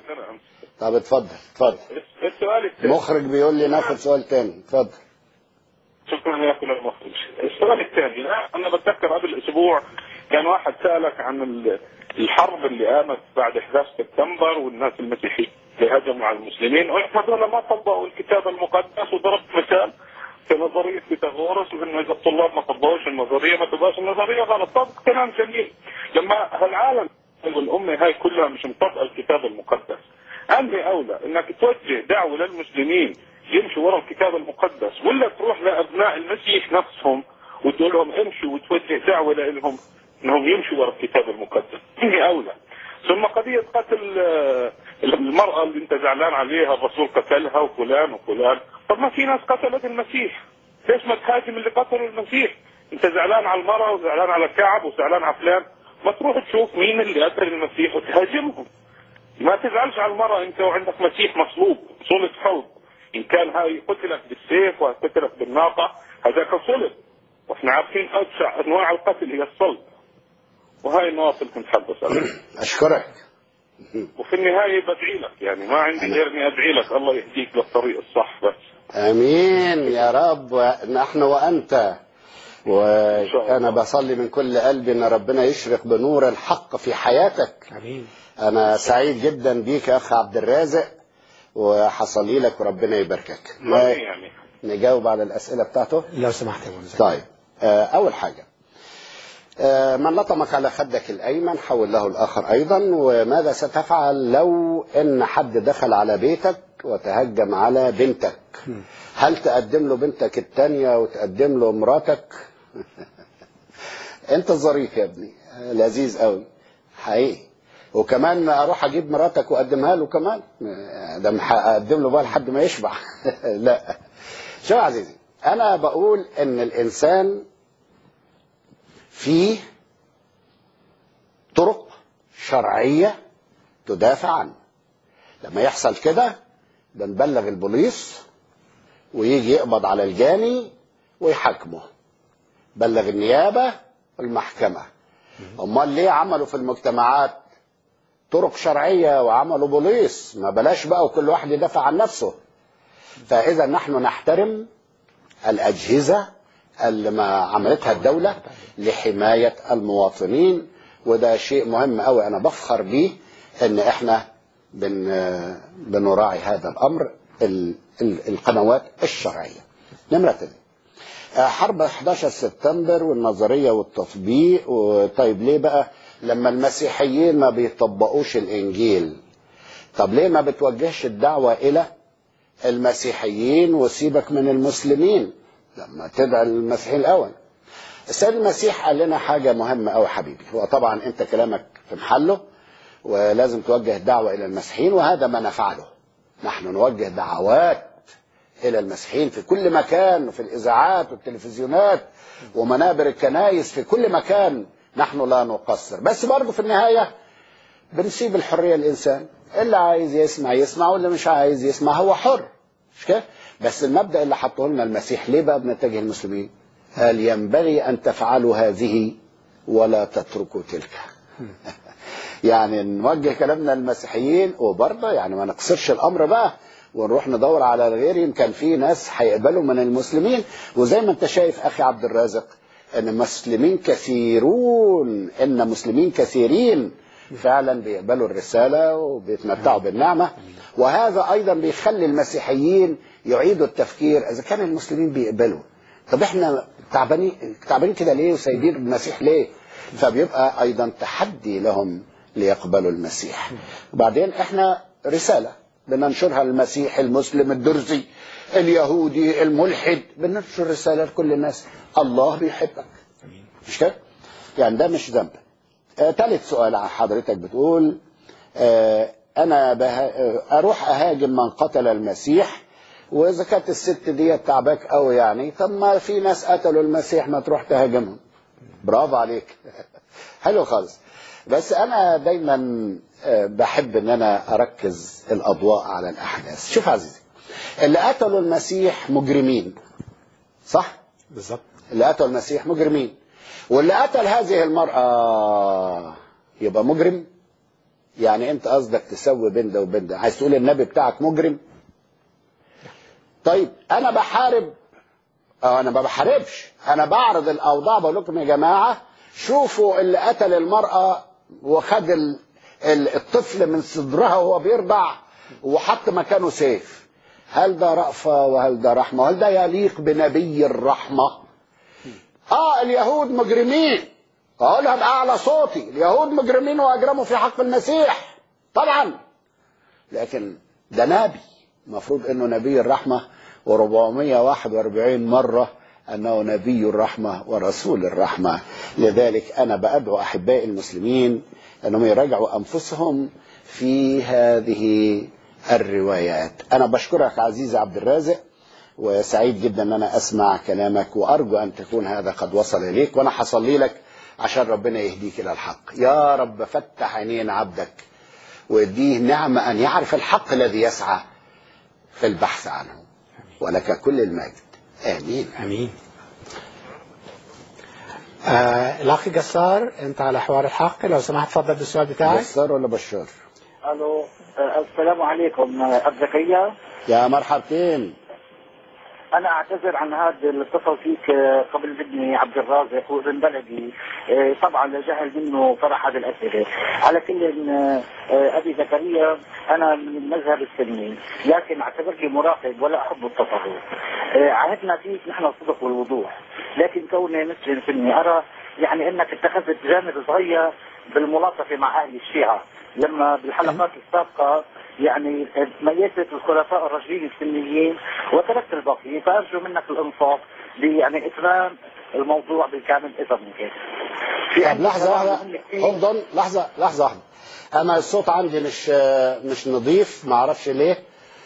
Speaker 2: طب اتفضل اتفضل
Speaker 3: السؤال الثاني
Speaker 2: مخرج بيقول لي ناخد سؤال تاني اتفضل
Speaker 3: شكرا يا كل المخرج السؤال الثاني لا، انا بتذكر قبل اسبوع كان واحد سالك عن ال- الحرب اللي قامت بعد 11 سبتمبر والناس المسيحيين اللي هجموا على المسلمين قلت هذول ما طبقوا الكتاب المقدس وضربت مثال في نظريه بيثاغورس وانه اذا الطلاب ما طبقوش النظريه ما تبقاش النظريه غلط طب كلام جميل لما هالعالم والامه هاي كلها مش مطبقه الكتاب المقدس انهي اولى انك توجه دعوه للمسلمين يمشوا ورا الكتاب المقدس ولا تروح لابناء المسيح نفسهم وتقول لهم امشوا وتوجه دعوه لهم انهم يمشوا ورا الكتاب المقدس انهي اولى ثم قضيه قتل آه، المراه اللي انت زعلان عليها الرسول قتلها وفلان وفلان طب ما في ناس قتلت المسيح ليش ما تهاجم اللي قتلوا المسيح انت زعلان على المراه وزعلان على كعب وزعلان على فلان ما تروح تشوف مين اللي قتل المسيح وتهاجمهم ما تزعلش على المرأة انت وعندك مسيح مصلوب صلة حب ان كان هاي قتلت بالسيف وقتلت بالناقة هذاك صلب واحنا عارفين ابشع انواع القتل هي الصلب وهاي النواة اللي كنت حابب اسالها
Speaker 2: اشكرك
Speaker 3: وفي النهاية بدعي لك يعني ما عندي غير اني ادعي لك الله يهديك للطريق الصح بس
Speaker 2: امين يا رب نحن وانت وانا بصلي من كل قلبي ان ربنا يشرق بنور الحق في حياتك
Speaker 1: امين
Speaker 2: انا سعيد جدا بيك يا اخ عبد الرازق وحصلي لك وربنا يباركك
Speaker 3: ما هي يعني
Speaker 2: نجاوب على الاسئله بتاعته
Speaker 1: لو سمحت يا ابو زكريا
Speaker 2: طيب آه، اول حاجه آه، من لطمك على خدك الايمن حول له الاخر ايضا وماذا ستفعل لو ان حد دخل على بيتك وتهجم على بنتك هل تقدم له بنتك الثانيه وتقدم له مراتك انت الظريف يا ابني آه، لذيذ قوي حقيقي وكمان اروح اجيب مراتك واقدمها له كمان آه، ده مح- اقدم له بقى لحد ما يشبع لا شو يا عزيزي انا بقول ان الانسان فيه طرق شرعيه تدافع عنه لما يحصل كده بنبلغ البوليس ويجي يقبض على الجاني ويحاكمه بلغ النيابه والمحكمه امال ليه عملوا في المجتمعات طرق شرعيه وعملوا بوليس ما بلاش بقى وكل واحد يدافع عن نفسه فاذا نحن نحترم الاجهزه اللي ما عملتها الدوله لحمايه المواطنين وده شيء مهم قوي انا بفخر بيه ان احنا بن بنراعي هذا الامر ال ال القنوات الشرعيه نمره اتنين آه، حرب 11 سبتمبر والنظريه والتطبيق وطيب ليه بقى لما المسيحيين ما بيطبقوش الانجيل طب ليه ما بتوجهش الدعوه الى المسيحيين وسيبك من المسلمين لما تدعي المسيحيين الاول السيد المسيح قال لنا حاجه مهمه قوي حبيبي هو طبعا انت كلامك في محله ولازم توجه الدعوه الى المسيحيين وهذا ما نفعله نحن نوجه دعوات الى المسيحيين في كل مكان وفي الاذاعات والتلفزيونات ومنابر الكنائس في كل مكان نحن لا نقصر بس برضه في النهايه بنسيب الحريه للانسان اللي عايز يسمع يسمع واللي مش عايز يسمع هو حر مش كده بس المبدا اللي حطه لنا المسيح ليه بقى بنتجه المسلمين قال ينبغي ان تفعلوا هذه ولا تتركوا تلك يعني نوجه كلامنا للمسيحيين وبرضه يعني ما نقصرش الامر بقى ونروح ندور على غيرهم كان في ناس هيقبلوا من المسلمين وزي ما انت شايف اخي عبد الرازق ان مسلمين كثيرون ان مسلمين كثيرين فعلا بيقبلوا الرساله وبيتمتعوا بالنعمه وهذا ايضا بيخلي المسيحيين يعيدوا التفكير اذا كان المسلمين بيقبلوا طب احنا تعبانين تعبانين كده ليه وسايبين المسيح ليه فبيبقى ايضا تحدي لهم ليقبلوا المسيح وبعدين احنا رساله بننشرها للمسيح المسلم الدرزي اليهودي الملحد بننشر رساله لكل الناس الله بيحبك مش كده يعني ده مش ذنب آه ثالث سؤال عن حضرتك بتقول آه انا به... آه اروح اهاجم من قتل المسيح واذا كانت الست دي تعباك قوي يعني طب ما في ناس قتلوا المسيح ما تروح تهاجمهم برافو عليك حلو خالص بس انا دايما آه، بحب ان انا اركز الاضواء على الاحداث شوف عزيزي اللي قتلوا المسيح مجرمين صح
Speaker 1: بالظبط
Speaker 2: اللي قتلوا المسيح مجرمين واللي قتل هذه المرأة يبقى مجرم يعني انت قصدك تسوي بين ده وبين ده عايز تقول النبي بتاعك مجرم طيب انا بحارب اه انا ما بحاربش انا بعرض الاوضاع بقول لكم يا جماعه شوفوا اللي قتل المراه وخد ال- ال- الطفل من صدرها وهو بيرضع وحط مكانه سيف هل ده رأفة وهل ده رحمة وهل ده يليق بنبي الرحمة اه اليهود مجرمين اقولها باعلى صوتي اليهود مجرمين واجرموا في حق المسيح طبعا لكن ده نبي المفروض انه نبي الرحمه و441 مره انه نبي الرحمه ورسول الرحمه لذلك انا بادعو احبائي المسلمين انهم يراجعوا انفسهم في هذه الروايات انا بشكرك عزيزي عبد الرازق وسعيد جدا ان انا اسمع كلامك وارجو ان تكون هذا قد وصل اليك وانا هصلي لك عشان ربنا يهديك الى الحق يا رب فتح عينين عبدك ويديه نعمه ان يعرف الحق الذي يسعى في البحث عنه ولك كل المجد امين
Speaker 1: امين آه الاخ جسار انت على حوار الحق لو سمحت تفضل بالسؤال بتاعك
Speaker 2: بشار ولا بشار
Speaker 4: الو آه، السلام عليكم آه، اب زكريا
Speaker 2: يا مرحبتين
Speaker 4: انا اعتذر عن هذا الاتصل فيك آه، قبل مني عبد الرازق وابن بلدي آه، طبعا لجهل منه طرح هذه الاسئله على كل آه، آه، ابي زكريا انا من المذهب السني لكن اعتبرني مراقب ولا احب التطرف آه، عهدنا فيك نحن الصدق والوضوح لكن كوني مسلم سني ارى يعني انك اتخذت جانب صغير بالملاطفه مع اهل الشيعه لما بالحلقات السابقه يعني ميزت الخلفاء الراشدين السنيين وتركت الباقيين فارجو منك الانصاف يعني اتمام الموضوع بالكامل اذا ممكن. في
Speaker 2: طب
Speaker 4: عندي
Speaker 2: لحظه
Speaker 4: كلام
Speaker 2: واحده
Speaker 4: مهم كتير.
Speaker 2: هولد اون لحظه لحظه واحده انا الصوت عندي مش مش نظيف ما اعرفش ليه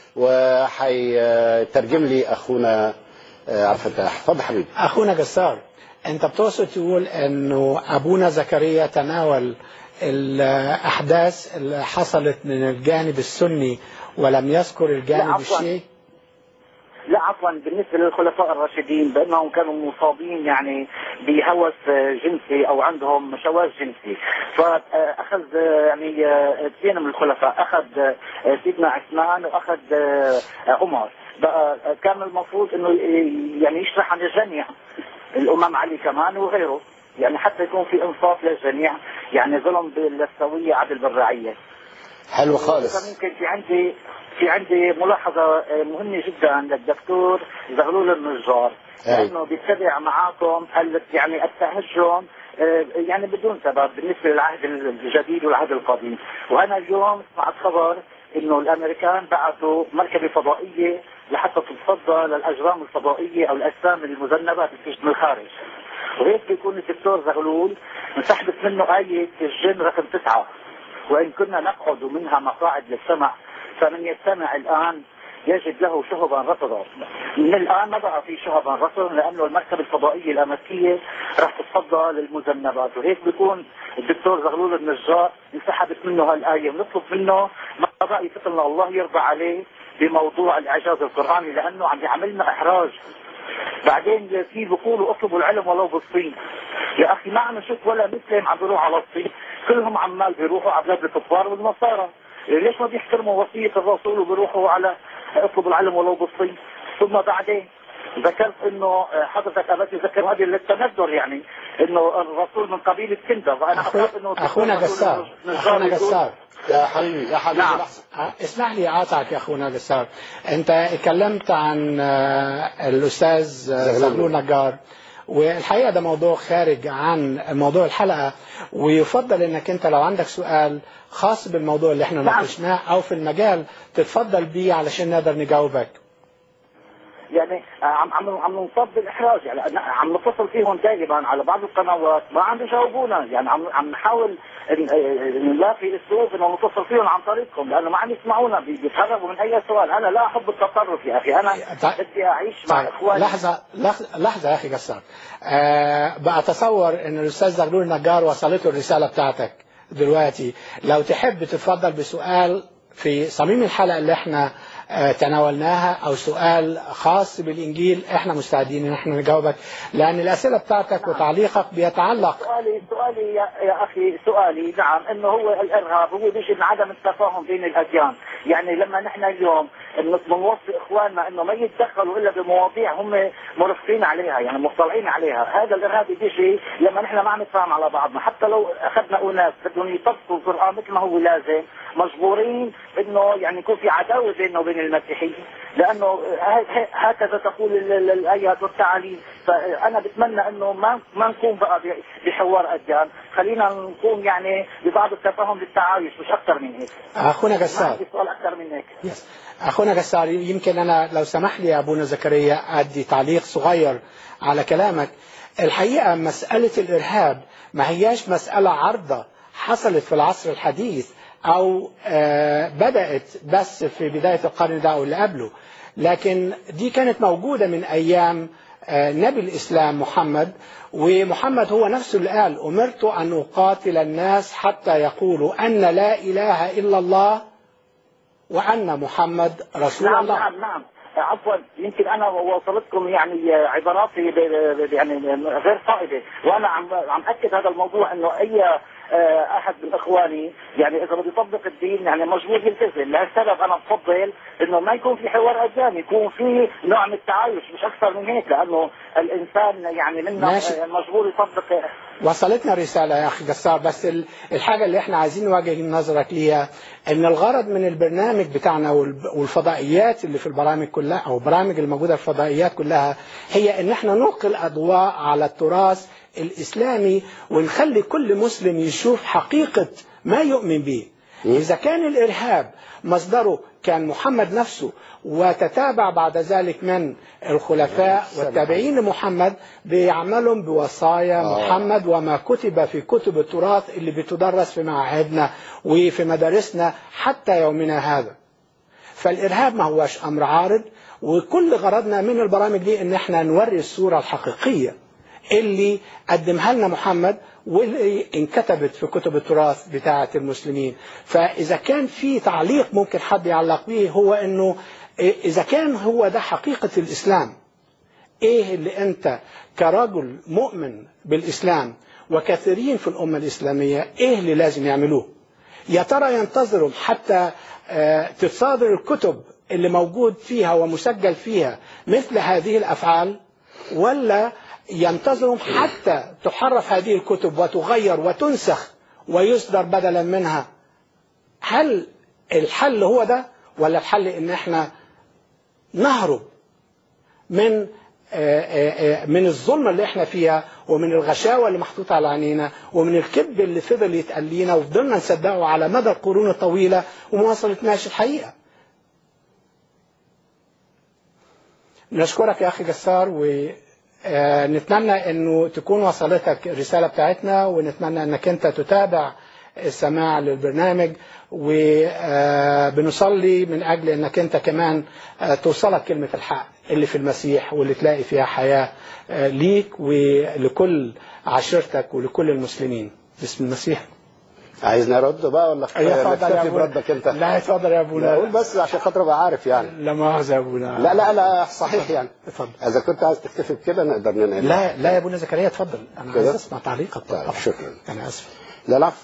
Speaker 2: وهيترجم لي اخونا آه، عبد الفتاح اتفضل حبيبي
Speaker 1: اخونا جسار انت بتقصد تقول انه ابونا زكريا تناول الاحداث اللي حصلت من الجانب السني ولم يذكر
Speaker 4: لا،
Speaker 1: الجانب
Speaker 4: عفواً.
Speaker 1: الشيعي
Speaker 4: لا عفوا بالنسبه للخلفاء الراشدين بانهم كانوا مصابين يعني بهوس آه، جنسي او عندهم شواذ جنسي فاخذ آه، يعني آه، اثنين من الخلفاء اخذ آه، سيدنا عثمان واخذ آه، عمر بقى آه، كان المفروض انه ي- يعني يشرح عن الجميع الامام علي كمان وغيره يعني حتى يكون في انصاف للجميع يعني ظلم بالسويه عدل بالرعيه
Speaker 2: حلو
Speaker 4: إذا
Speaker 2: خالص
Speaker 4: ممكن في عندي في عندي ملاحظة آه، مهمة جدا للدكتور زغلول النجار
Speaker 2: أيوة.
Speaker 4: لانه بيتبع معاكم ال- يعني التهجم آه، يعني بدون سبب بالنسبه للعهد الجديد والعهد القديم وانا اليوم سمعت خبر انه الامريكان بعثوا مركبه فضائيه لحتى تتصدى للاجرام الفضائيه او الاجسام المذنبه بتجي من الخارج وهيك بيكون الدكتور زغلول انسحبت منه آية الجن رقم تسعة وإن كنا نقعد منها مقاعد للسمع فمن يستمع الآن يجد له شهبا رصدا من الآن ما بقى في شهبا رصدا لأنه المركبة الفضائية الأمريكية راح تتصدى للمذنبات وهيك بيكون الدكتور زغلول النجار انسحبت منه هالآية ونطلب منه ما بقى يفتلنا الله يرضى عليه بموضوع الإعجاز القرآني لأنه عم يعملنا إحراج بعدين في بيقولوا اطلبوا العلم ولو بالصين يا اخي ما عم نشوف ولا مسلم عم بيروح على الصين كلهم عمال بيروحوا على بلاد الكفار والنصارى ليش ما بيحترموا وصية الرسول وبيروحوا على اطلبوا العلم ولو بالصين ثم بعدين ذكرت انه حضرتك ابى تذكر هذه للتندر يعني انه الرسول من قبيله كندر وانا
Speaker 1: أخو-
Speaker 4: اخاف انه
Speaker 1: أخونا قسار أخونا قسار
Speaker 2: يا حبيبي يا حبيبي
Speaker 4: نعم.
Speaker 2: لحظة.
Speaker 1: آه، اسمح لي اقاطعك يا اخونا قسار انت اتكلمت عن آه، الاستاذ آه،
Speaker 2: زغلول.
Speaker 1: زغلول نجار والحقيقه ده موضوع خارج عن موضوع الحلقه ويفضل انك انت لو عندك سؤال خاص بالموضوع اللي احنا
Speaker 4: نعم.
Speaker 1: ناقشناه او في المجال تتفضل بيه علشان نقدر نجاوبك
Speaker 4: يعني عم عم عم نصاب بالاحراج يعني أنا عم نتصل فيهم دائما على بعض القنوات ما عم بيجاوبونا يعني عم عم نحاول ن- نلاقي اسلوب انه نتصل فيهم عن طريقكم لانه ما عم يسمعونا بي- بيتهربوا من اي سؤال انا لا احب التطرف يا اخي انا
Speaker 1: طيب.
Speaker 4: بدي اعيش مع
Speaker 1: طيب
Speaker 4: اخواني
Speaker 1: لحظة لحظة, لحظة يا أخي قصار أه بأتصور أن الأستاذ زغلول النجار وصلته الرسالة بتاعتك دلوقتي لو تحب تتفضل بسؤال في صميم الحلقة اللي احنا آه، تناولناها أو سؤال خاص بالإنجيل احنا مستعدين ان احنا نجاوبك لأن الأسئلة بتاعتك وتعليقك بيتعلق
Speaker 4: سؤالي سؤالي يا, يا اخي سؤالي نعم انه هو الارهاب هو بيجي من عدم التفاهم بين الاديان، يعني لما نحن اليوم إنه بنوصي اخواننا انه ما يتدخلوا الا بمواضيع هم مرفقين عليها يعني مطلعين عليها، هذا الارهاب بيجي لما نحن ما عم نتفاهم على بعضنا، حتى لو اخذنا اناس بدهم يطبقوا القران مثل ما هو لازم، مجبورين انه يعني يكون في عداوه بيننا وبين المسيحيين، لانه ه- ه- هكذا تقول ال- ال- الايات والتعاليم، فانا بتمنى انه ما ما نكون بقى ب- بحوار اديان، خلينا نكون يعني ببعض التفاهم للتعايش مش اكثر من هيك.
Speaker 1: أخونا
Speaker 4: ما
Speaker 1: قصار
Speaker 4: عندي سؤال اكثر من هيك.
Speaker 1: يس. أخونا قسار يمكن أنا لو سمح لي يا أبونا زكريا أدي تعليق صغير على كلامك الحقيقة مسألة الإرهاب ما هياش مسألة عرضة حصلت في العصر الحديث أو آه، بدأت بس في بداية القرن ده أو اللي قبله لكن دي كانت موجودة من أيام آه، نبي الإسلام محمد ومحمد هو نفسه اللي قال أمرت أن أقاتل الناس حتى يقولوا أن لا إله إلا الله وأن محمد رسول
Speaker 4: نعم
Speaker 1: الله
Speaker 4: نعم نعم عفوا يمكن انا وصلتكم يعني عباراتي ب- ب- يعني غير صائبه وانا عم عم اكد هذا الموضوع انه اي آه، احد من اخواني يعني اذا بده يطبق الدين يعني مجبور يلتزم لهالسبب انا بفضل انه ما يكون في حوار اديان يكون في نوع من التعايش مش اكثر من هيك لانه الانسان يعني منا
Speaker 1: ماشي.
Speaker 4: آه، مجبور يطبق
Speaker 1: وصلتنا رسالة يا أخي جسار بس ال- الحاجة اللي احنا عايزين نوجه نظرك ليها إن الغرض من البرنامج بتاعنا والب- والفضائيات اللي في البرامج كلها أو البرامج الموجودة في الفضائيات كلها هي إن احنا نلقي الأضواء على التراث الإسلامي ونخلي كل مسلم يشوف حقيقة ما يؤمن به إذا كان الإرهاب مصدره كان محمد نفسه وتتابع بعد ذلك من الخلفاء والتابعين لمحمد بيعملوا بوصايا
Speaker 2: آه.
Speaker 1: محمد وما كتب في كتب التراث اللي بتدرس في معاهدنا وفي مدارسنا حتى يومنا هذا فالإرهاب ما هوش أمر عارض وكل غرضنا من البرامج دي إن احنا نوري الصورة الحقيقية اللي قدمها لنا محمد واللي انكتبت في كتب التراث بتاعة المسلمين فإذا كان في تعليق ممكن حد يعلق به هو إنه إذا كان هو ده حقيقة الإسلام إيه اللي أنت كرجل مؤمن بالإسلام وكثيرين في الأمة الإسلامية إيه اللي لازم يعملوه يا ترى ينتظروا حتى آه، تتصادر الكتب اللي موجود فيها ومسجل فيها مثل هذه الأفعال ولا ينتظروا حتى تحرف هذه الكتب وتغير وتنسخ ويصدر بدلا منها هل الحل هو ده ولا الحل ان احنا نهرب من آه، آه، آه، من الظلمة اللي احنا فيها ومن الغشاوة اللي محطوطة على عينينا ومن الكذب اللي فضل يتقال لينا وفضلنا نصدقه على مدى القرون الطويلة وما وصلتناش الحقيقة نشكرك يا أخي جسار ونتمنى أنه تكون وصلتك الرسالة بتاعتنا ونتمنى أنك أنت تتابع السماع للبرنامج وبنصلي من أجل أنك أنت كمان آه، توصلك كلمة الحق اللي في المسيح واللي تلاقي فيها حياة آه، ليك ولكل عشيرتك ولكل المسلمين باسم المسيح
Speaker 2: عايزني ارد بقى ولا
Speaker 1: أيوة، اتفضل يا
Speaker 2: نكتفي
Speaker 1: أبونا.
Speaker 2: بردك انت
Speaker 1: لا اتفضل يا
Speaker 2: لا،
Speaker 1: ابونا
Speaker 2: اقول بس عشان خاطر ابقى عارف يعني
Speaker 1: لا مؤاخذة يا ابونا
Speaker 2: لا لا لا صحيح يعني
Speaker 1: اتفضل
Speaker 2: اذا كنت عايز تكتفي بكده نقدر ننقل
Speaker 1: لا لا يا ابونا زكريا اتفضل انا
Speaker 2: كده؟
Speaker 1: عايز اسمع تعليقك
Speaker 2: طيب
Speaker 1: طبعا.
Speaker 2: شكرا
Speaker 1: انا اسف
Speaker 2: لا لا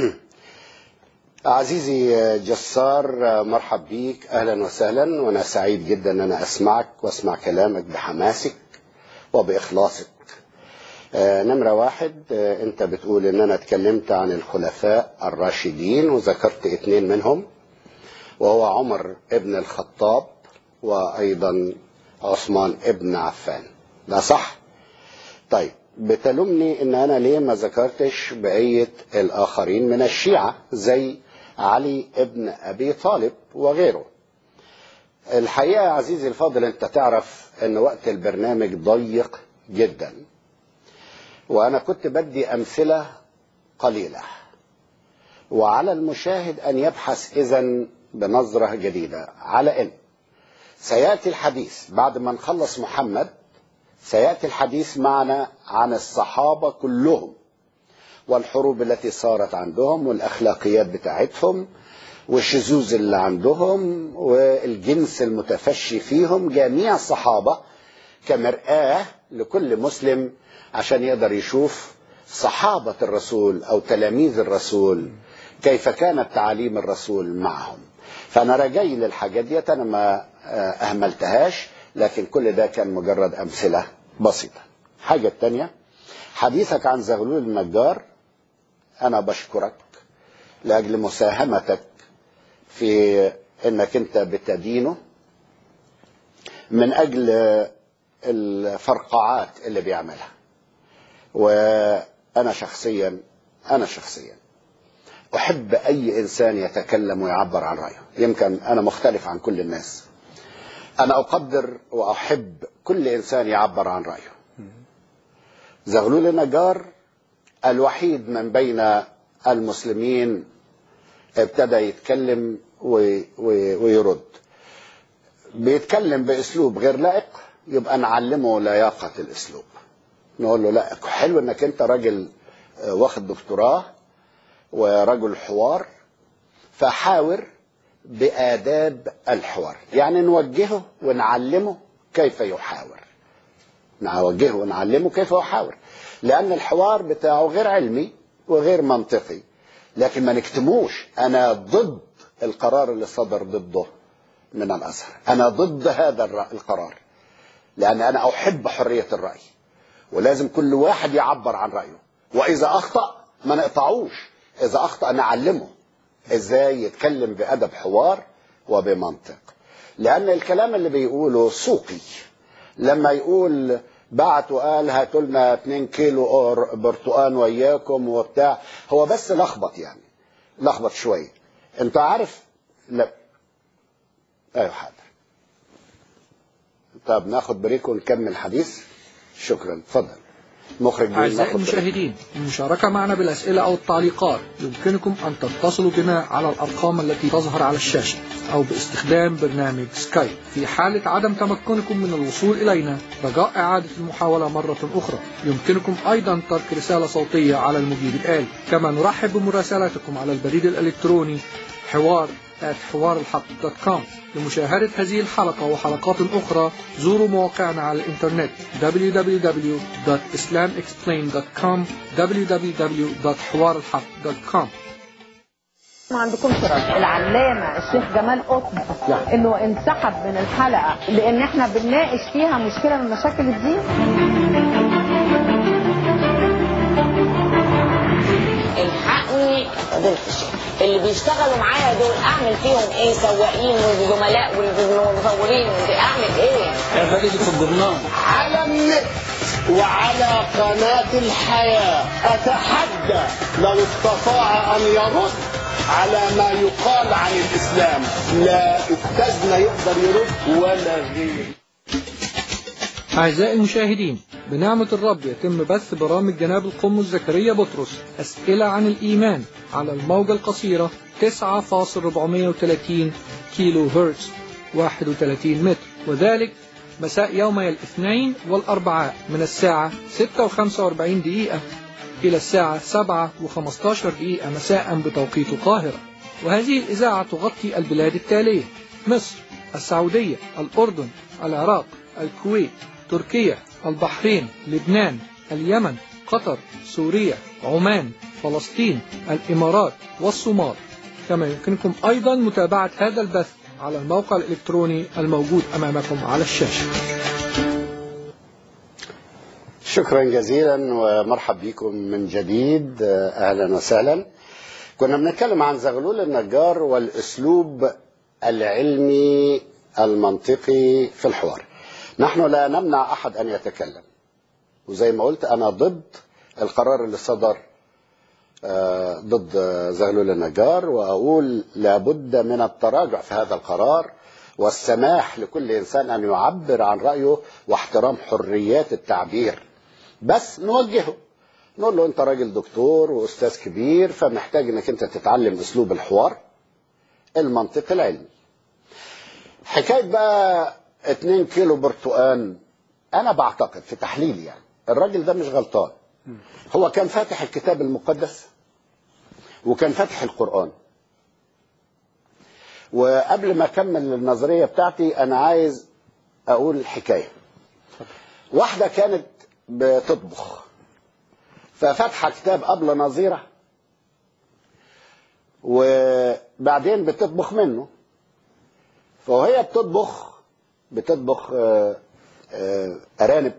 Speaker 2: عزيزي جسار مرحب بيك اهلا وسهلا وانا سعيد جدا ان انا اسمعك واسمع كلامك بحماسك وباخلاصك آه، نمرة واحد آه، انت بتقول ان انا اتكلمت عن الخلفاء الراشدين وذكرت اتنين منهم وهو عمر ابن الخطاب وايضا عثمان ابن عفان ده صح طيب بتلومني ان انا ليه ما ذكرتش بقية الاخرين من الشيعة زي علي ابن ابي طالب وغيره الحقيقة يا عزيزي الفاضل انت تعرف ان وقت البرنامج ضيق جدا وانا كنت بدي امثلة قليلة وعلى المشاهد ان يبحث اذا بنظرة جديدة على ان سيأتي الحديث بعد ما نخلص محمد سيأتي الحديث معنا عن الصحابة كلهم والحروب التي صارت عندهم والأخلاقيات بتاعتهم والشذوذ اللي عندهم والجنس المتفشي فيهم جميع الصحابة كمرآة لكل مسلم عشان يقدر يشوف صحابة الرسول أو تلاميذ الرسول كيف كانت تعاليم الرسول معهم فأنا رجاي للحاجات ديت أنا ما آه، أهملتهاش لكن كل ده كان مجرد أمثلة بسيطة حاجة التانية حديثك عن زغلول النجار أنا بشكرك لأجل مساهمتك في أنك أنت بتدينه من أجل الفرقعات اللي بيعملها وأنا شخصيا أنا شخصيا أحب أي إنسان يتكلم ويعبر عن رأيه يمكن أنا مختلف عن كل الناس أنا أقدر وأحب كل إنسان يعبر عن رأيه زغلول النجار الوحيد من بين المسلمين ابتدى يتكلم وي- وي- ويرد بيتكلم باسلوب غير لائق يبقى نعلمه لياقه الاسلوب نقول له لا حلو انك انت راجل آه، واخد دكتوراه ورجل حوار فحاور بآداب الحوار يعني نوجهه ونعلمه كيف يحاور نوجهه ونعلمه كيف يحاور لأن الحوار بتاعه غير علمي وغير منطقي لكن ما نكتموش أنا ضد القرار اللي صدر ضده من الأزهر أنا ضد هذا الر- القرار لأن أنا أحب حرية الرأي ولازم كل واحد يعبر عن رأيه وإذا أخطأ ما نقطعوش إذا أخطأ نعلمه إزاي يتكلم بأدب حوار وبمنطق لأن الكلام اللي بيقوله سوقي لما يقول بعت وقال هاتوا لنا 2 كيلو أور- برتقان وياكم وبتاع هو بس لخبط يعني لخبط شويه انت عارف لا ايوه حاضر طب ناخد بريك ونكمل حديث شكرا اتفضل مخرج بيقول
Speaker 5: أعزائي
Speaker 2: ناخد بريك.
Speaker 5: المشاهدين المشاركة معنا بالأسئلة أو التعليقات يمكنكم أن تتصلوا بنا على الأرقام التي تظهر على الشاشة أو باستخدام برنامج سكايب في حالة عدم تمكنكم من الوصول إلينا رجاء إعادة المحاولة مرة أخرى يمكنكم أيضا ترك رسالة صوتية على المجيب الآلي كما نرحب بمراسلاتكم على البريد الإلكتروني حوار حوار الحق دوت كوم لمشاهدة هذه الحلقة وحلقات أخرى زوروا مواقعنا على الإنترنت www.islamexplained.com www.حوارالحق.com
Speaker 6: ما عندكمش رد العلامة الشيخ جمال قطب انه انسحب من الحلقة لان احنا بنناقش فيها مشكلة من مشاكل الدين
Speaker 7: الحقني فضيلة الشيخ اللي بيشتغلوا معايا دول اعمل فيهم ايه سواقين والزملاء والمصورين اعمل ايه
Speaker 5: هذه في الجرنان
Speaker 2: على النت وعلى قناة الحياة أتحدى لو استطاع أن يرد على ما يقال عن الإسلام لا أستاذنا يقدر يرد ولا غيره
Speaker 5: أعزائي المشاهدين بنعمة الرب يتم بث برامج جناب القمص زكريا بطرس أسئلة عن الإيمان على الموجة القصيرة 9.430 كيلو هرتز 31 متر وذلك مساء يومي الاثنين والأربعاء من الساعة 6:45 دقيقة إلى الساعة 7:15 دقيقة مساء بتوقيت القاهرة وهذه الإذاعة تغطي البلاد التالية مصر السعودية الأردن العراق الكويت تركيا البحرين لبنان اليمن قطر سوريا عمان فلسطين الإمارات والصومال كما يمكنكم أيضا متابعة هذا البث على الموقع الإلكتروني الموجود أمامكم على الشاشة
Speaker 2: شكرا جزيلا ومرحب بكم من جديد اهلا وسهلا كنا بنتكلم عن زغلول النجار والاسلوب العلمي المنطقي في الحوار نحن لا نمنع احد ان يتكلم وزي ما قلت انا ضد القرار اللي صدر آه، ضد زغلول النجار واقول لابد من التراجع في هذا القرار والسماح لكل انسان ان يعبر عن رايه واحترام حريات التعبير بس نوجهه نقول له انت راجل دكتور واستاذ كبير فمحتاج انك انت تتعلم اسلوب الحوار المنطقي العلمي حكايه بقى 2 كيلو برتقان انا بعتقد في تحليلي يعني الراجل ده مش غلطان هو كان فاتح الكتاب المقدس وكان فاتح القرآن وقبل ما اكمل النظريه بتاعتي انا عايز اقول حكايه واحده كانت بتطبخ ففاتحه كتاب قبل نظيره وبعدين بتطبخ منه فوهي بتطبخ بتطبخ آه، آه، ارانب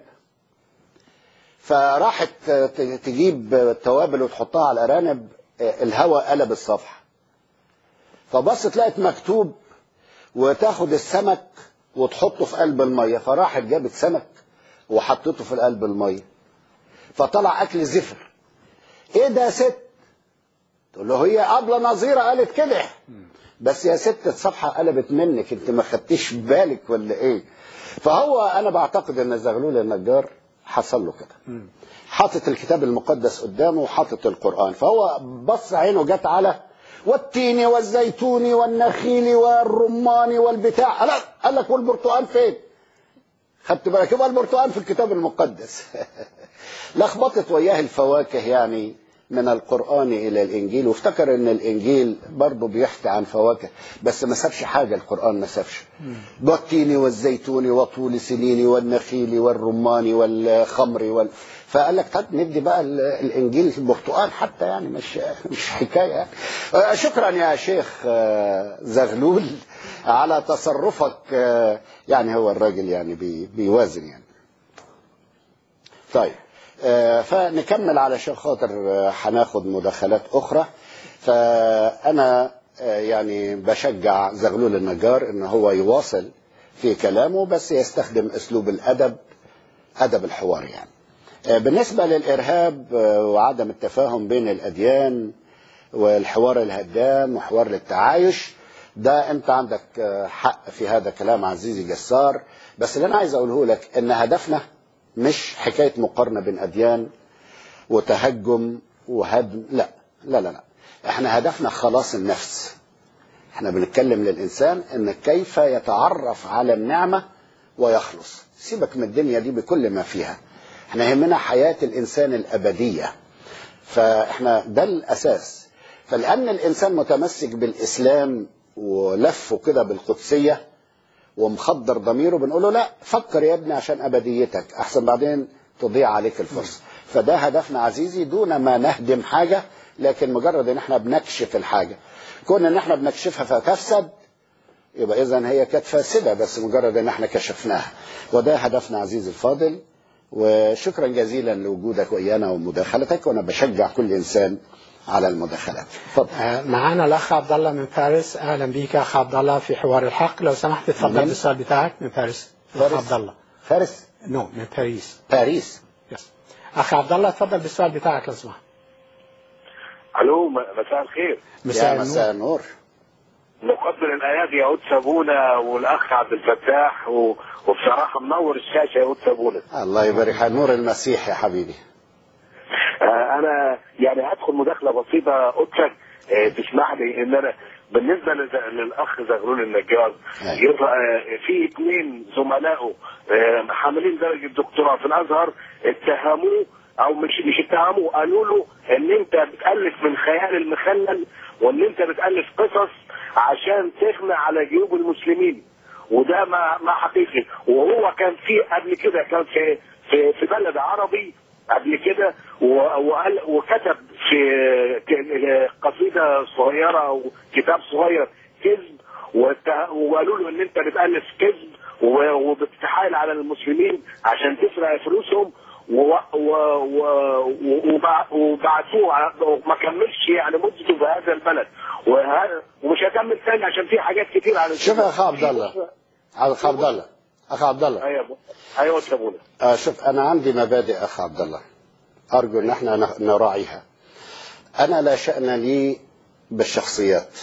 Speaker 2: فراحت ت- تجيب التوابل وتحطها على الارانب آه، الهواء قلب الصفحه فبصت لقت مكتوب وتاخد السمك وتحطه في قلب الميه فراحت جابت سمك وحطته في قلب الميه فطلع اكل زفر ايه ده يا ست تقول له هي قبل نظيره قالت كده بس يا ست الصفحه قلبت منك انت ما خدتيش بالك ولا ايه فهو انا بعتقد ان زغلول النجار حصل له كده حاطط الكتاب المقدس قدامه وحاطط القرآن فهو بص عينه جت على والتين والزيتون والنخيل والرمان والبتاع قال قال لك والبرتقال فين خدت بالك يبقى البرتقال في الكتاب المقدس لخبطت وياه الفواكه يعني من القرآن إلى الإنجيل وافتكر إن الإنجيل برضه بيحكي عن فواكه بس ما سابش حاجة القرآن ما سابش والتين والزيتون وطول سنين والنخيل والرمان والخمر وال... فقال لك طب ندي بقى ال- الانجيل البرتقال حتى يعني مش مش حكايه آه، شكرا يا شيخ آه، زغلول على تصرفك آه، يعني هو الراجل يعني بي- بيوازن يعني طيب آه، فنكمل علشان خاطر آه، هناخد مداخلات اخرى فانا آه، يعني بشجع زغلول النجار ان هو يواصل في كلامه بس يستخدم اسلوب الادب ادب الحوار يعني آه، بالنسبه للارهاب آه، وعدم التفاهم بين الاديان والحوار الهدام وحوار للتعايش ده انت عندك آه، حق في هذا كلام عزيزي جسار بس اللي انا عايز اقوله لك ان هدفنا مش حكايه مقارنه بين اديان وتهجم وهدم لا لا لا لا احنا هدفنا خلاص النفس احنا بنتكلم للانسان ان كيف يتعرف على النعمه ويخلص سيبك من الدنيا دي بكل ما فيها احنا يهمنا حياه الانسان الابديه فاحنا ده الاساس فلان الانسان متمسك بالاسلام ولفه كده بالقدسيه ومخدر ضميره بنقول له لا فكر يا ابني عشان ابديتك احسن بعدين تضيع عليك الفرصه فده هدفنا عزيزي دون ما نهدم حاجه لكن مجرد ان احنا بنكشف الحاجه كون ان احنا بنكشفها فتفسد يبقى اذا هي كانت فاسده بس مجرد ان احنا كشفناها وده هدفنا عزيزي الفاضل وشكرا جزيلا لوجودك ويانا ومداخلتك وانا بشجع كل انسان على المداخلات اتفضل
Speaker 1: آه، معانا الاخ عبد الله من باريس اهلا بيك يا اخ عبد الله في حوار الحق لو سمحت تفضل
Speaker 2: منين؟
Speaker 1: بالسؤال بتاعك من باريس
Speaker 2: فارس؟
Speaker 1: اخ عبد الله
Speaker 2: فارس
Speaker 1: نو من باريس
Speaker 2: باريس
Speaker 1: يس اخ عبد الله تفضل بالسؤال بتاعك لو سمحت
Speaker 8: الو م- مساء الخير
Speaker 1: مساء
Speaker 2: يا مساء النور
Speaker 8: مقبل الايادي يا قدس ابونا والاخ عبد الفتاح و... وبصراحه منور الشاشه يا قدس ابونا
Speaker 2: الله يبارك فيك. نور المسيح يا حبيبي
Speaker 8: آه انا يعني هدخل مداخله بسيطه قدسك آه تسمح لي ان انا بالنسبه لز- للاخ زغلول النجار
Speaker 2: أيوة.
Speaker 8: يبقى آه، في اثنين زملائه آه، حاملين درجه دكتوراه في الازهر اتهموه او مش مش اتهموه قالوا له ان انت بتالف من خيال المخلل وان انت بتالف قصص عشان تغنى على جيوب المسلمين وده ما ما حقيقي وهو كان في قبل كده كان في في في بلد عربي قبل كده و- وقال وكتب في ك- قصيده صغيره او كتاب صغير كذب وات- وقالوا له ان انت بتالف كذب و- وبتتحايل على المسلمين عشان تسرق فلوسهم و- و- و- وبع- وبعتوه ع- وما كملش يعني مدته في هذا البلد وه- ومش هكمل تاني عشان في حاجات كتير على
Speaker 2: شوف يا اخ عبد الله اخ عبد الله اخ عبد الله
Speaker 8: ايوه ايوه يا ابونا
Speaker 2: آه شوف انا عندي مبادئ اخ عبد الله ارجو ان احنا ن- نراعيها انا لا شان لي بالشخصيات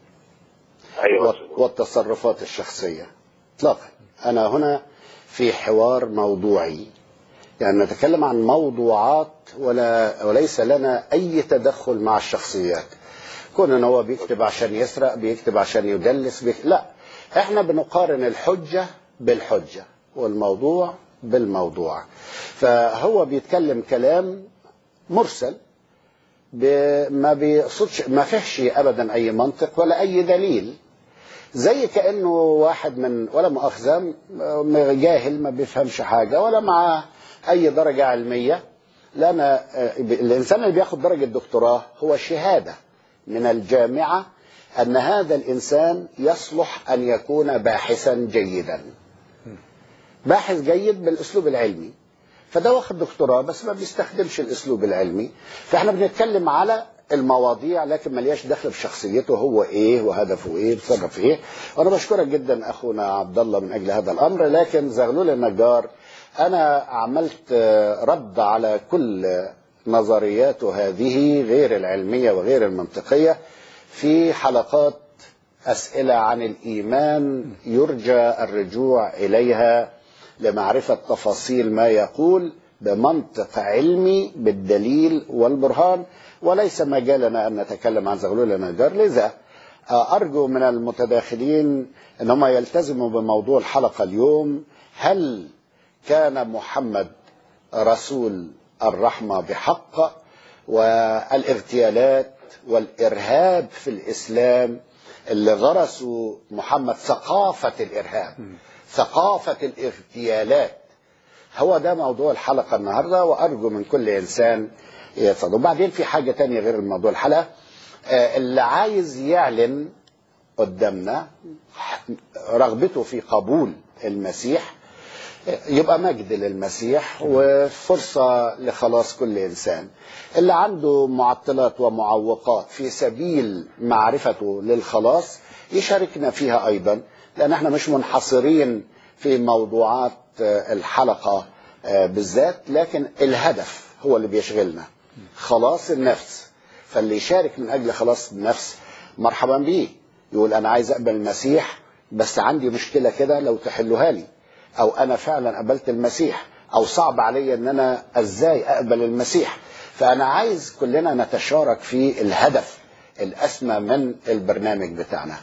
Speaker 8: ايوه
Speaker 2: وال- والتصرفات الشخصيه اطلاقا انا هنا في حوار موضوعي يعني نتكلم عن موضوعات ولا وليس لنا اي تدخل مع الشخصيات كون ان هو بيكتب عشان يسرق بيكتب عشان يدلس بيك... لا احنا بنقارن الحجه بالحجه والموضوع بالموضوع فهو بيتكلم كلام مرسل ب- ما بيقصدش ما فيهش ابدا اي منطق ولا اي دليل زي كانه واحد من ولا مؤاخذه م- جاهل ما بيفهمش حاجه ولا معاه اي درجه علميه لان آه، الانسان اللي بياخد درجه دكتوراه هو شهاده من الجامعه ان هذا الانسان يصلح ان يكون باحثا جيدا باحث جيد بالاسلوب العلمي فده واخد دكتوراه بس ما بيستخدمش الاسلوب العلمي فاحنا بنتكلم على المواضيع لكن ملياش دخل بشخصيته هو ايه وهدفه ايه بيتصرف ايه وانا بشكرك جدا اخونا عبد الله من اجل هذا الامر لكن زغلول النجار انا عملت آه، رد على كل نظرياته هذه غير العلميه وغير المنطقيه في حلقات اسئله عن الايمان يرجى الرجوع اليها لمعرفه تفاصيل ما يقول بمنطق علمي بالدليل والبرهان وليس مجالنا ان نتكلم عن زغلول النجار لذا آه، ارجو من المتداخلين ان هم يلتزموا بموضوع الحلقه اليوم هل كان محمد رسول الرحمه بحق والاغتيالات والارهاب في الاسلام اللي غرسوا محمد ثقافه الارهاب ثقافه الاغتيالات هو ده موضوع الحلقة النهاردة وأرجو من كل إنسان يتفضل وبعدين في حاجة تانية غير الموضوع الحلقة آه، اللي عايز يعلن قدامنا رغبته في قبول المسيح آه، يبقى مجد للمسيح وفرصة لخلاص كل إنسان اللي عنده معطلات ومعوقات في سبيل معرفته للخلاص يشاركنا فيها أيضا لأن احنا مش منحصرين في موضوعات آه، الحلقة آه، بالذات لكن الهدف هو اللي بيشغلنا خلاص النفس فاللي يشارك من أجل خلاص النفس مرحبا بيه يقول أنا عايز أقبل المسيح بس عندي مشكلة كده لو تحلوها لي أو أنا فعلا قبلت المسيح أو صعب علي أن أنا إزاي أقبل المسيح فأنا عايز كلنا نتشارك في الهدف الأسمى من البرنامج بتاعنا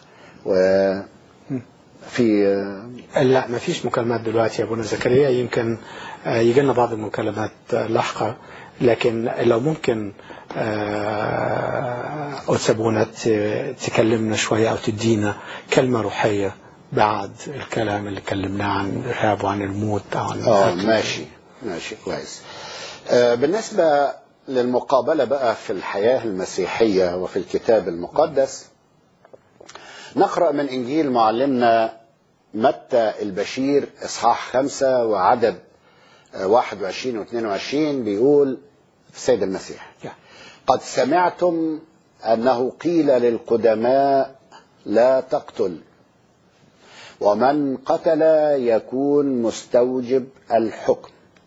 Speaker 2: وفي
Speaker 1: لا ما فيش مكالمات دلوقتي يا ابونا زكريا يمكن آه، يجي لنا بعض المكالمات آه، لاحقه لكن لو ممكن آه، قدس ابونا ت- تكلمنا شويه او تدينا كلمه روحيه بعد الكلام اللي كلمناه عن الارهاب وعن الموت او عن
Speaker 2: اه
Speaker 1: القتل.
Speaker 2: ماشي ماشي كويس آه بالنسبة للمقابلة بقى في الحياة المسيحية وفي الكتاب المقدس نقرأ من إنجيل معلمنا متى البشير إصحاح خمسة وعدد آه، 21 و 22 بيقول السيد المسيح
Speaker 1: يا.
Speaker 2: قد سمعتم أنه قيل للقدماء لا تقتل ومن قتل يكون مستوجب الحكم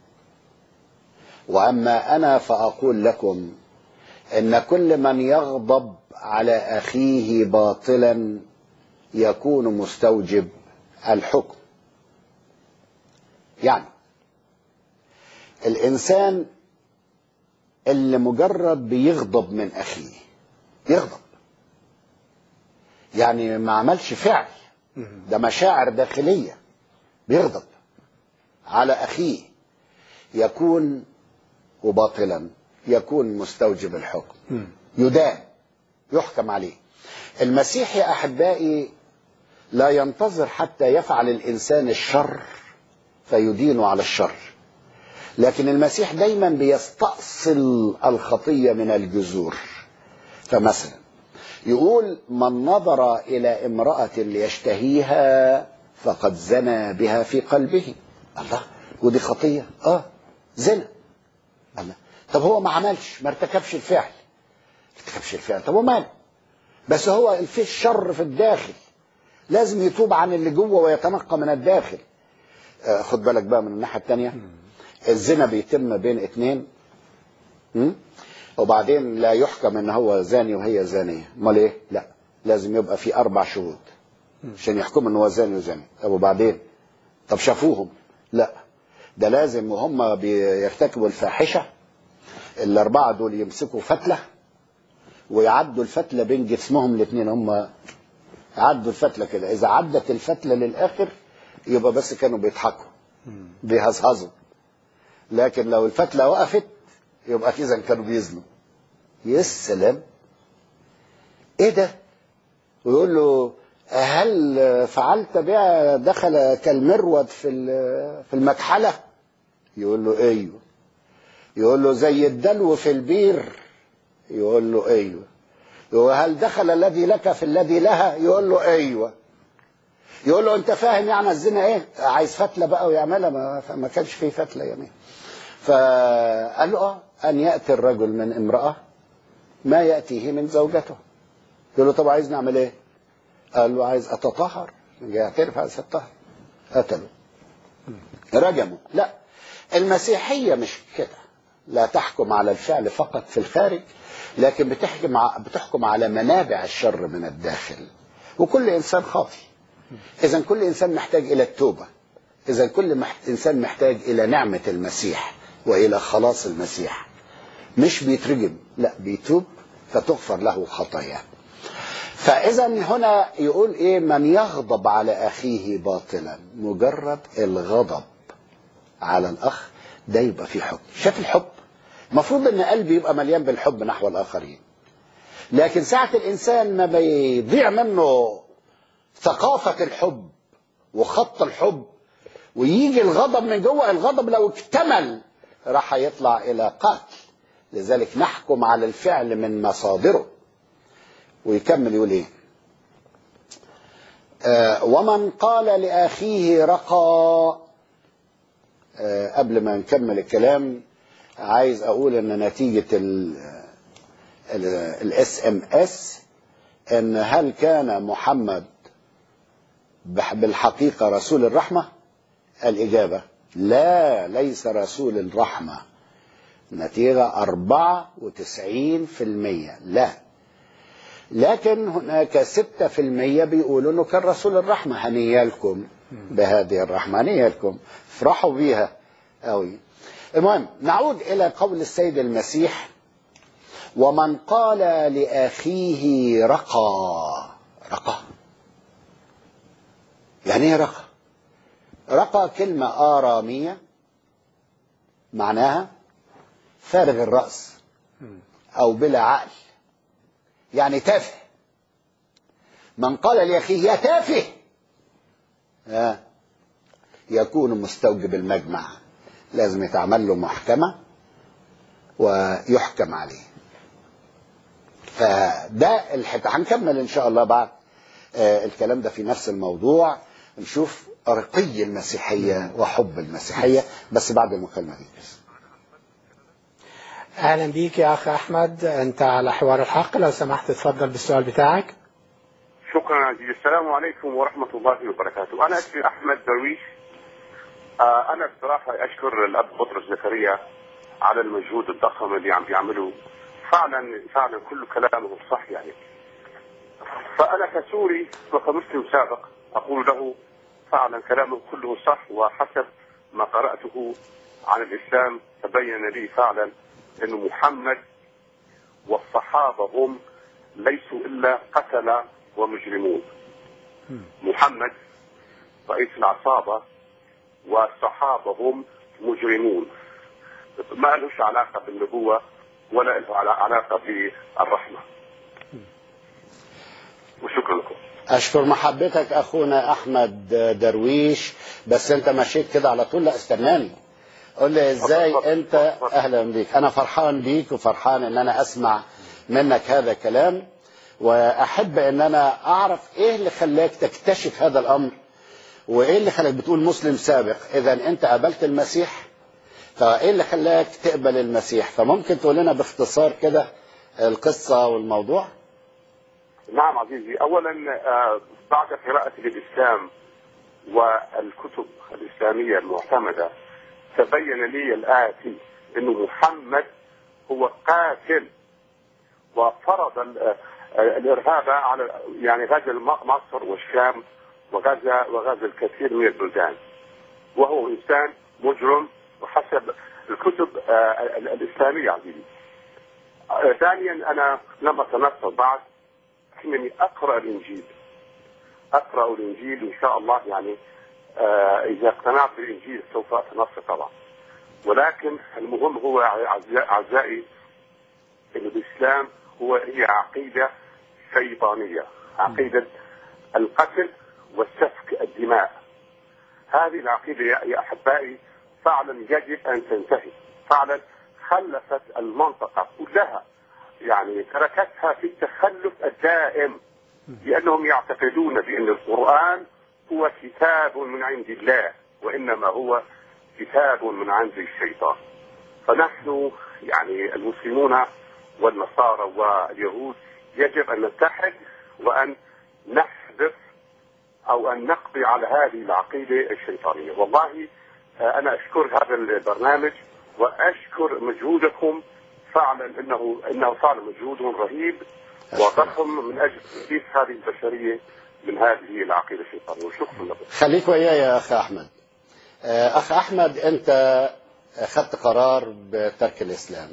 Speaker 2: واما انا فاقول لكم ان كل من يغضب على اخيه باطلا يكون مستوجب الحكم يعني الانسان اللي مجرد بيغضب من اخيه يغضب يعني ما عملش فعل ده مشاعر داخليه بيغضب على اخيه يكون وباطلا يكون مستوجب الحكم يدان يحكم عليه المسيح يا احبائي لا ينتظر حتى يفعل الانسان الشر فيدين على الشر لكن المسيح دايما بيستأصل الخطيه من الجذور فمثلا يقول من نظر الى امراه ليشتهيها فقد زنى بها في قلبه الله ودي خطيه اه زنا الله طب هو ما عملش ما ارتكبش الفعل ما ارتكبش الفعل طب وماله بس هو في الشر في الداخل لازم يتوب عن اللي جوه ويتنقى من الداخل آه خد بالك بقى من الناحيه الثانيه الزنا بيتم بين اتنين م? وبعدين لا يحكم ان هو زاني وهي زانيه امال ايه لا لازم يبقى في اربع شهود عشان يحكموا ان هو زاني وزاني طب وبعدين طب شافوهم لا ده لازم وهم بيرتكبوا الفاحشه الاربعه دول يمسكوا فتله ويعدوا الفتله بين جسمهم الاثنين هم عدوا الفتله كده اذا عدت الفتله للاخر يبقى بس كانوا بيضحكوا بيهزهزوا لكن لو الفتله وقفت يبقى اذا كانوا بيزنوا يا سلام ايه ده ويقول له هل فعلت بها دخل كالمرود في في المكحله يقول له ايوه يقول له زي الدلو في البير يقول له ايوه يقول هل دخل الذي لك في الذي لها يقول له ايوه يقول له انت فاهم يعني الزنا ايه عايز فتله بقى ويعملها ما, ما كانش فيه فتله يعني فقال له اه ان ياتي الرجل من امراه ما ياتيه من زوجته يقول له طب عايز نعمل ايه قال له عايز اتطهر يعترف عايز يتطهر قتله رجموا لا المسيحيه مش كده لا تحكم على الفعل فقط في الخارج لكن بتحكم بتحكم على منابع الشر من الداخل وكل انسان خاطي اذا كل انسان محتاج الى التوبه اذا كل محت... انسان محتاج الى نعمه المسيح والى خلاص المسيح مش بيترجم لا بيتوب فتغفر له خطاياه فاذا هنا يقول ايه من يغضب على اخيه باطلا مجرد الغضب على الاخ ده يبقى فيه حب شاف الحب المفروض ان قلبي يبقى مليان بالحب نحو الاخرين لكن ساعة الانسان ما بيضيع منه ثقافة الحب وخط الحب ويجي الغضب من جوه الغضب لو اكتمل راح يطلع الى قتل لذلك نحكم على الفعل من مصادره ويكمل يقول ايه آه ومن قال لاخيه رقى آه قبل ما نكمل الكلام عايز اقول ان نتيجه الاس ام اس ان هل كان محمد بالحقيقه رسول الرحمه الاجابه لا ليس رسول الرحمه نتيجه 94% لا لكن هناك ستة في المية بيقولوا انه كان رسول الرحمة هنيالكم بهذه الرحمة هنيالكم افرحوا بيها قوي المهم نعود الى قول السيد المسيح ومن قال لاخيه رقى رقى يعني ايه رقى رقى كلمة آرامية معناها فارغ الرأس أو بلا عقل يعني تافه من قال لأخيه يا تافه آه. يكون مستوجب المجمع لازم يتعمل له محكمة ويحكم عليه فده الحته هنكمل ان شاء الله بعد آه الكلام ده في نفس الموضوع نشوف رقي المسيحيه وحب المسيحيه بس بعد المكالمه دي
Speaker 1: اهلا بيك يا اخ احمد انت على حوار الحق لو سمحت تفضل بالسؤال بتاعك
Speaker 8: شكرا عزيزي السلام عليكم ورحمة الله وبركاته أنا اسمي أحمد درويش آه أنا بصراحة أشكر الأب بطرس زكريا على المجهود الضخم اللي عم بيعمله فعلا فعلا كل كلامه صح يعني فأنا كسوري وكمسلم سابق أقول له فعلا كلامه كله صح وحسب ما قرأته عن الإسلام تبين لي فعلا أن محمد والصحابة هم ليسوا إلا قتلة ومجرمون محمد رئيس العصابة والصحابة هم مجرمون ما لهش علاقة بالنبوة ولا له علا- علاقة بالرحمة وشكرا لكم
Speaker 2: اشكر محبتك اخونا احمد درويش بس انت مشيت كده على طول لا استناني قول لي ازاي انت اهلا بيك انا فرحان بيك وفرحان ان انا اسمع منك هذا الكلام واحب ان انا اعرف ايه اللي خلاك تكتشف هذا الامر وايه اللي خلاك بتقول مسلم سابق اذا انت قابلت المسيح فايه اللي خلاك تقبل المسيح فممكن تقول لنا باختصار كده القصه والموضوع
Speaker 8: نعم عزيزي اولا آه، بعد قراءتي للاسلام والكتب الاسلاميه المعتمده تبين لي الاتي انه محمد هو قاتل وفرض ال- آه، الارهاب على يعني غزا الم- مصر والشام وغزا وغزا الكثير من البلدان وهو انسان مجرم وحسب الكتب آه، ال- الاسلاميه عزيزي آه، ثانيا انا لم اتنصر بعد انني اقرا الانجيل اقرا الانجيل وان شاء الله يعني آه اذا اقتنعت بالانجيل سوف اتنصر طبعا ولكن المهم هو أعزائي- اعزائي ان الاسلام هو هي عقيده شيطانيه عقيده القتل والسفك الدماء هذه العقيده يا يا احبائي فعلا يجب ان تنتهي فعلا خلفت المنطقه كلها يعني تركتها في التخلف الدائم لانهم يعتقدون بان القران هو كتاب من عند الله وانما هو كتاب من عند الشيطان فنحن يعني المسلمون والنصارى واليهود يجب ان نتحد وان نحذف او ان نقضي على هذه العقيده الشيطانيه والله آه، انا اشكر هذا البرنامج واشكر مجهودكم فعلا انه انه فعلا مجهود رهيب وضخم من اجل تخليص هذه البشريه من هذه العقيده الشيطانيه وشكرا لكم
Speaker 2: خليك وياي يا اخ احمد آه، اخ احمد انت اخذت قرار بترك الاسلام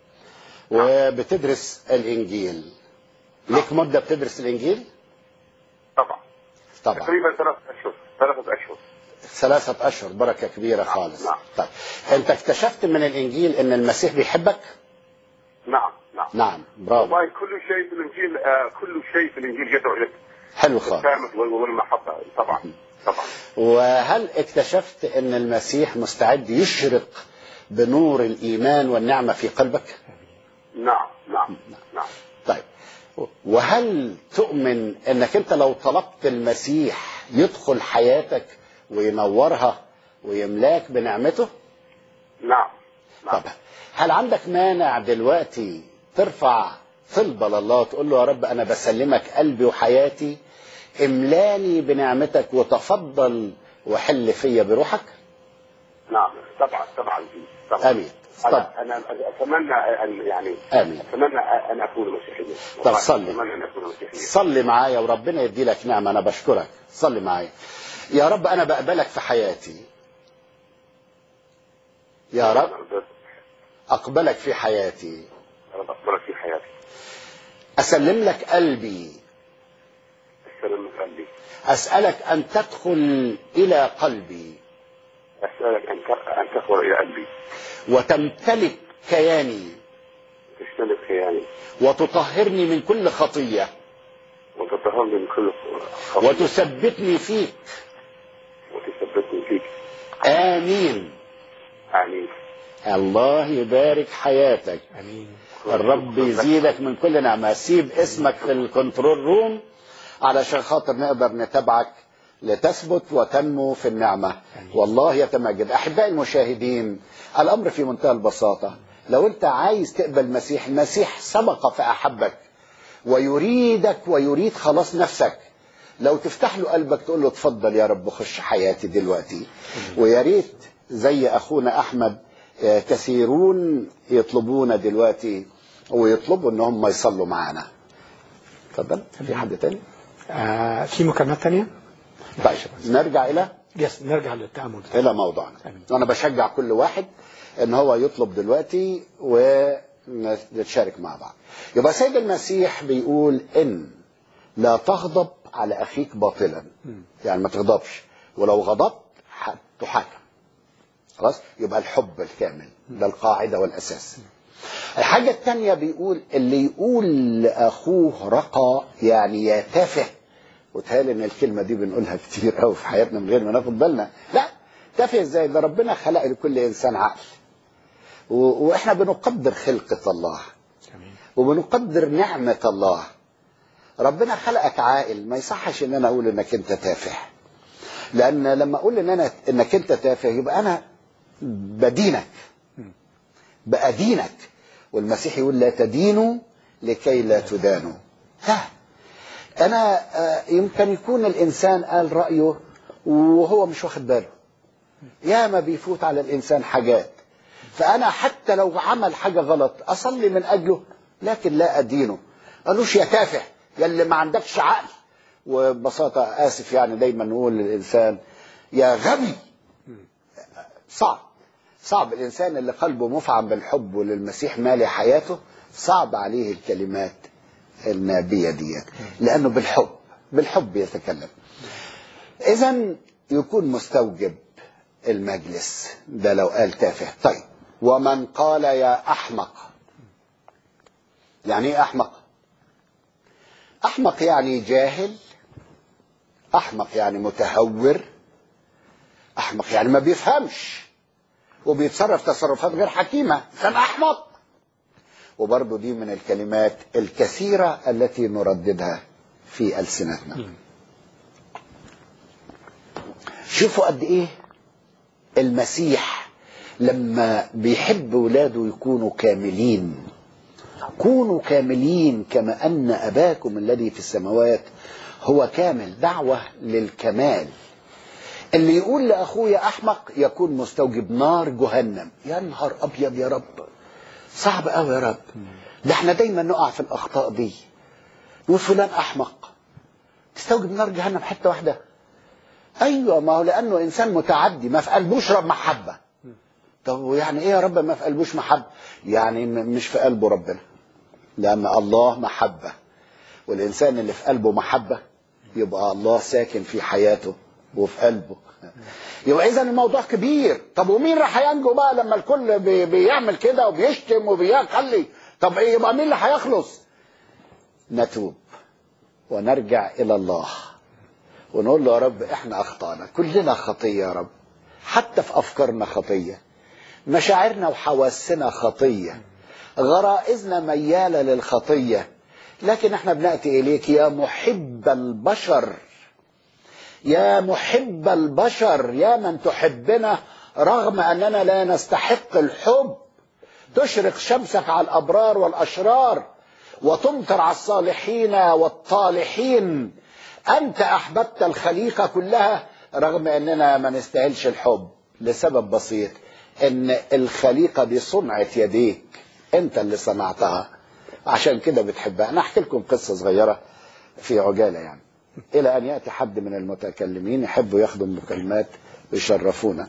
Speaker 2: وبتدرس الانجيل لك مده بتدرس الانجيل
Speaker 8: طبعا
Speaker 2: طبعا
Speaker 8: تقريبا ثلاث اشهر ثلاثه اشهر
Speaker 2: ثلاثة أشهر بركة كبيرة خالص
Speaker 8: نعم.
Speaker 2: طيب أنت اكتشفت من الإنجيل أن المسيح بيحبك؟
Speaker 8: نعم نعم
Speaker 2: نعم برافو
Speaker 8: والله كل شيء في الانجيل آه كل شيء في الانجيل يدعو الى
Speaker 2: حلو خالص
Speaker 8: التسامح وال- والمحبه طبعا طبعا
Speaker 2: وهل اكتشفت أن المسيح مستعد يشرق بنور الإيمان والنعمة في قلبك؟
Speaker 8: نعم نعم نعم
Speaker 2: طيب وهل تؤمن أنك أنت لو طلبت المسيح يدخل حياتك وينورها ويملاك بنعمته؟
Speaker 8: نعم نعم
Speaker 2: طب هل عندك مانع دلوقتي ترفع طلبة لله تقول له يا رب أنا بسلمك قلبي وحياتي املاني بنعمتك وتفضل وحل فيا بروحك
Speaker 8: نعم طبعا طبعا طبعا
Speaker 2: آمين طب
Speaker 8: انا انا اتمنى ان يعني
Speaker 2: آمين
Speaker 8: اتمنى ان اكون مسيحيا
Speaker 2: طب
Speaker 8: والله
Speaker 2: صلي.
Speaker 8: اتمنى ان اكون مسيحيا
Speaker 2: صلي معايا وربنا يدي لك نعمة أنا بشكرك صلي معايا يا رب أنا بقبلك في حياتي يا رب أقبلك في حياتي
Speaker 8: رب اقبلك في حياتي
Speaker 2: أسلم لك قلبي
Speaker 8: السلام من قلبي
Speaker 2: أسألك أن تدخل إلى قلبي
Speaker 8: اسالك ان ت- ان تدخل الى قلبي
Speaker 2: وتمتلك كياني
Speaker 8: تجتنب خياني
Speaker 2: وتطهرني من كل خطية
Speaker 8: وتطهرني من كل خطيئة
Speaker 2: وتثبتني فيك
Speaker 8: وتثبتني فيك
Speaker 2: آمين
Speaker 8: امين
Speaker 2: الله يبارك حياتك
Speaker 1: امين
Speaker 2: الرب يزيدك من كل نعمة سيب اسمك في الكنترول روم علشان خاطر نقدر نتابعك لتثبت وتنمو في النعمة والله يتمجد أحبائي المشاهدين الأمر في منتهى البساطة لو انت عايز تقبل المسيح المسيح سبق فأحبك ويريدك ويريد خلاص نفسك لو تفتح له قلبك تقول له اتفضل يا رب خش حياتي دلوقتي ويا ريت زي اخونا احمد آه، كثيرون يطلبون دلوقتي ويطلبوا ان هم يصلوا معانا اتفضل في حد تاني
Speaker 1: آه في مكالمات ثانيه؟
Speaker 2: طيب نرجع الى
Speaker 1: يس نرجع للتامل
Speaker 2: الى موضوعنا
Speaker 1: آمين.
Speaker 2: وانا بشجع كل واحد ان هو يطلب دلوقتي ونتشارك مع بعض يبقى سيد المسيح بيقول ان لا تغضب على اخيك باطلا يعني ما تغضبش ولو غضبت ح- تحاكم خلاص يبقى الحب الكامل ده القاعده والاساس الحاجه الثانيه بيقول اللي يقول لاخوه رقى يعني يا تافه وتهيألي ان الكلمه دي بنقولها كتير قوي في حياتنا من غير ما ناخد بالنا لا تافه ازاي ده ربنا خلق لكل انسان عقل و- واحنا بنقدر خلقه الله
Speaker 1: جميل
Speaker 2: وبنقدر نعمه الله ربنا خلقك عاقل ما يصحش ان انا اقول انك انت تافه لان لما اقول ان انا انك انت تافه يبقى انا بدينك بأدينك والمسيح يقول لا تدينوا لكي لا تدانوا لا انا آه، يمكن يكون الانسان قال رايه وهو مش واخد باله يا ما بيفوت على الانسان حاجات فانا حتى لو عمل حاجه غلط اصلي من اجله لكن لا ادينه قالوش يا تافه يا اللي ما عندكش عقل وببساطه اسف يعني دايما نقول للانسان يا غبي صعب صعب الانسان اللي قلبه مفعم بالحب وللمسيح مالي حياته صعب عليه الكلمات النابيه ديت لانه بالحب بالحب يتكلم اذا يكون مستوجب المجلس ده لو قال تافه طيب ومن قال يا احمق يعني ايه احمق احمق يعني جاهل احمق يعني متهور احمق يعني ما بيفهمش وبيتصرف تصرفات غير حكيمه كان احمق وبرضه دي من الكلمات الكثيره التي نرددها في السنتنا شوفوا قد ايه المسيح لما بيحب ولاده يكونوا كاملين كونوا كاملين كما ان اباكم الذي في السماوات هو كامل دعوه للكمال اللي يقول لاخويا احمق يكون مستوجب نار جهنم يا نهار ابيض يا رب صعب قوي يا رب ده احنا دايما نقع في الاخطاء دي نقول فلان احمق تستوجب نار جهنم حته واحده ايوه ما هو لانه انسان متعدي ما في قلبوش رب محبه طب يعني ايه يا رب ما في قلبوش محبه يعني م- مش في قلبه ربنا لان الله محبه والانسان اللي في قلبه محبه يبقى الله ساكن في حياته وفي قلبه يبقى اذا الموضوع كبير طب ومين راح ينجو بقى لما الكل بي بيعمل كده وبيشتم وبيخلي طب ايه يبقى مين اللي هيخلص نتوب ونرجع الى الله ونقول له يا رب احنا اخطانا كلنا خطيه يا رب حتى في افكارنا خطيه مشاعرنا وحواسنا خطيه غرائزنا مياله للخطيه لكن احنا بناتي اليك يا محب البشر يا محب البشر يا من تحبنا رغم اننا لا نستحق الحب تشرق شمسك على الابرار والاشرار وتمطر على الصالحين والطالحين انت احببت الخليقه كلها رغم اننا ما نستاهلش الحب لسبب بسيط ان الخليقه دي صنعه يديك انت اللي صنعتها عشان كده بتحبها انا احكي لكم قصه صغيره في عجاله يعني الى ان ياتي حد من المتكلمين يحبوا ياخدوا مكالمات ويشرفونا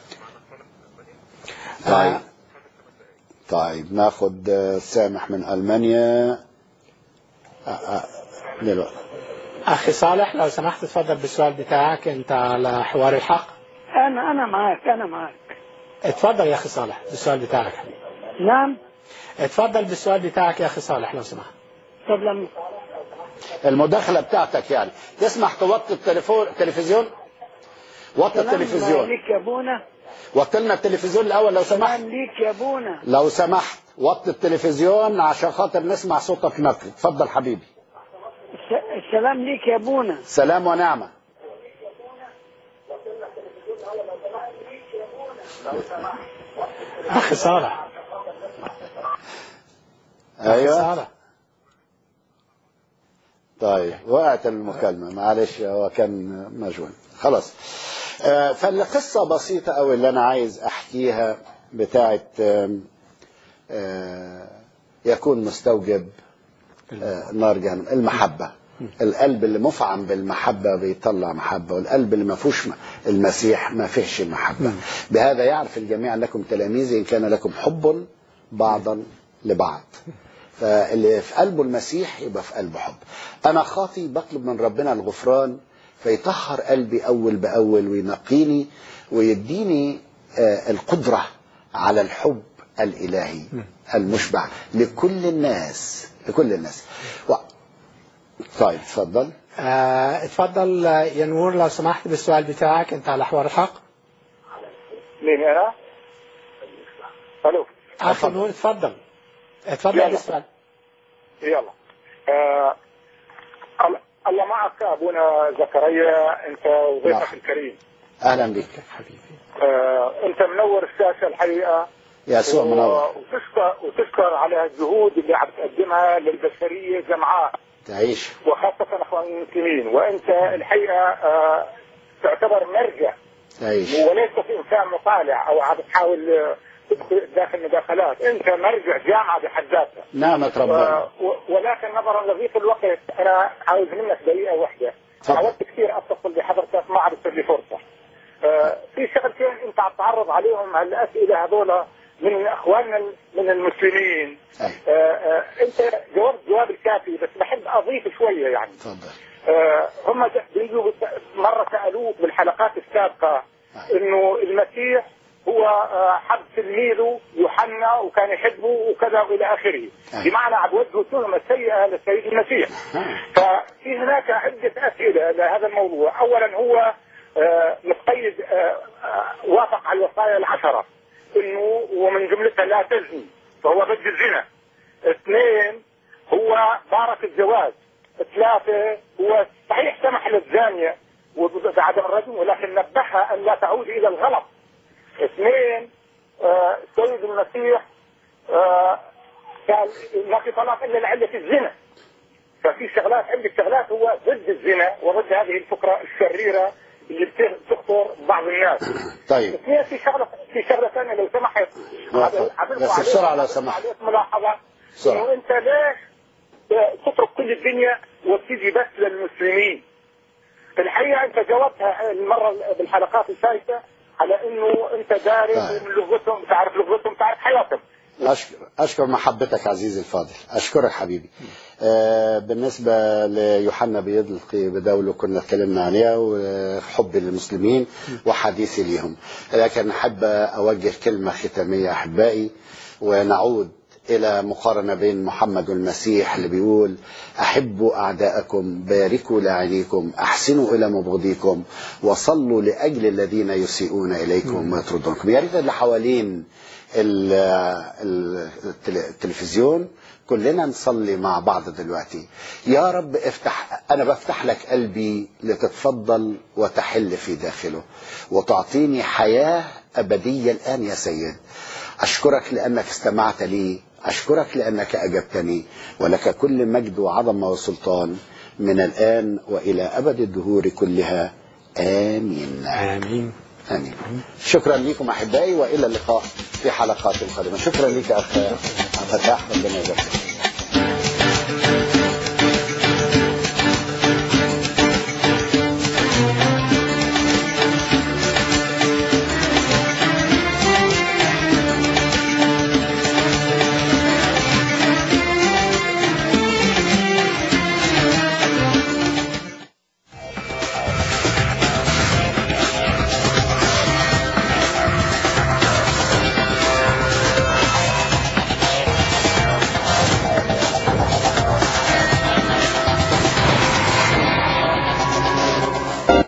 Speaker 2: طيب طيب ناخد آه، سامح من المانيا آه، آه، دلوقتي
Speaker 1: اخي صالح لو سمحت تفضل بالسؤال بتاعك انت على حوار الحق
Speaker 9: انا انا معاك انا معاك
Speaker 1: اتفضل يا اخي صالح بالسؤال بتاعك
Speaker 9: نعم
Speaker 1: اتفضل بالسؤال بتاعك يا اخي صالح لو سمحت
Speaker 9: طب لما
Speaker 2: المداخله بتاعتك يعني تسمح توطي التليفون التلفزيون وطي
Speaker 9: سلام
Speaker 2: التلفزيون
Speaker 9: ليك يا ابونا
Speaker 2: وطي لنا التلفزيون الاول لو سمحت
Speaker 9: سلام ليك يا ابونا
Speaker 2: لو سمحت وطي التلفزيون عشان خاطر نسمع صوتك نقي اتفضل حبيبي
Speaker 9: الس- السلام ليك يا ابونا
Speaker 2: سلام ونعمه
Speaker 1: اخي صالح
Speaker 2: ايوه
Speaker 1: خسارة.
Speaker 2: طيب وقعت المكالمة معلش هو كان مشغول خلاص آه، فالقصة بسيطة أو اللي أنا عايز أحكيها بتاعت آم، آه، يكون مستوجب آه، نار جهنم المحبة القلب اللي مفعم بالمحبة بيطلع محبة والقلب اللي ما فيهوش م- المسيح ما فيهش محبة بهذا يعرف الجميع أنكم تلاميذي إن كان لكم حب بعضا لبعض فاللي في قلبه المسيح يبقى في قلبه حب انا خاطي بطلب من ربنا الغفران فيطهر قلبي اول باول وينقيني ويديني آه، القدره على الحب الالهي المشبع لكل الناس لكل الناس و... طيب اتفضل
Speaker 1: آه، اتفضل آه، يا نور لو سمحت بالسؤال بتاعك انت على حوار الحق
Speaker 10: مين انا؟ الو
Speaker 1: اخ نور اتفضل اتفضل
Speaker 10: يلا.
Speaker 1: بالسؤال
Speaker 10: يلا آه ال- الله معك ابونا زكريا انت وضيفك
Speaker 2: نعم.
Speaker 10: الكريم
Speaker 2: اهلا بك
Speaker 1: حبيبي
Speaker 10: آه انت منور الشاشه الحقيقه
Speaker 2: يسوع
Speaker 10: و-
Speaker 2: منور
Speaker 10: وتشكر وتشكر على الجهود اللي عم تقدمها للبشريه جمعاء
Speaker 2: تعيش
Speaker 10: وخاصه اخوان المسلمين وانت الحقيقه آه تعتبر مرجع
Speaker 2: تعيش
Speaker 10: وليس في انسان مطالع او عم تحاول آه، تدخل داخل مداخلات انت مرجع جامعه بحد ذاتها
Speaker 2: نعمة ربنا
Speaker 10: و- و- ولكن نظرا لضيق الوقت انا عاوز منك دقيقه واحده
Speaker 2: تفضل.
Speaker 10: حاولت كثير اتصل بحضرتك ما عرفت لي فرصه آه، في شغلتين انت عم تعرض عليهم هالاسئله هذول من اخواننا من المسلمين
Speaker 2: أي.
Speaker 10: آه، آه، انت جاوبت جواب الكافي بس بحب اضيف شويه يعني
Speaker 2: تفضل
Speaker 10: آه، هم ج- بيجوا بت- مره سالوك بالحلقات السابقه انه المسيح هو آه، حب تلميذه يوحنا وكان يحبه وكذا والى اخره
Speaker 2: أي.
Speaker 10: بمعنى عم بوجهوا تهمه سيئه للسيد المسيح
Speaker 2: آه.
Speaker 10: ففي هناك عده اسئله لهذا الموضوع اولا هو آه، متقيد آه، آه، وافق على الوصايا العشره انه ومن جملتها لا تزني فهو ضد الزنا اثنين هو بارك الجواز ثلاثة هو صحيح سمح للزانية بعدم الرجم ولكن نبهها أن لا تعود إلى الغلط اثنين آه، السيد المسيح آه، قال ما في طلاق إلا لعلة الزنا ففي شغلات عندك شغلات هو ضد الزنا وضد هذه الفكرة الشريرة اللي بت- بتخطر بعض الناس
Speaker 2: طيب
Speaker 10: اثنين في شغلة في شغلة ثانية لو سمحت
Speaker 2: لا،
Speaker 10: عبد- عبد-
Speaker 2: بس
Speaker 10: عليك-
Speaker 2: بسرعة لو
Speaker 10: عبد-
Speaker 2: سمحت.
Speaker 10: عليك ملاحظة
Speaker 2: بسرعة.
Speaker 10: انه انت ليش تترك كل الدنيا وتيجي بس للمسلمين الحقيقة انت جاوبتها المرة بالحلقات الفائتة على انه انت دارس
Speaker 2: طيب.
Speaker 10: من لغتهم تعرف لغتهم تعرف حياتهم
Speaker 2: أشكر, أشكر محبتك عزيزي الفاضل أشكرك حبيبي آه بالنسبة ليوحنا بيلقي بدوله كنا اتكلمنا عليها وحبي للمسلمين وحديثي ليهم لكن أحب أوجه كلمة ختامية أحبائي ونعود إلى مقارنة بين محمد والمسيح اللي بيقول أحبوا أعداءكم باركوا لعينيكم أحسنوا إلى مبغضيكم وصلوا لأجل الذين يسيئون إليكم ويطردونكم يا ريت اللي حوالين ال- ال- التل- التلفزيون كلنا نصلي مع بعض دلوقتي يا رب افتح انا بفتح لك قلبي لتتفضل وتحل في داخله وتعطيني حياه ابديه الان يا سيد اشكرك لانك استمعت لي اشكرك لانك اجبتني ولك كل مجد وعظمه وسلطان من الان والى ابد الدهور كلها امين
Speaker 1: امين
Speaker 2: امين شكرا لكم احبائي والى اللقاء في حلقات قادمه شكرا لك اخ فتاح ربنا يبارك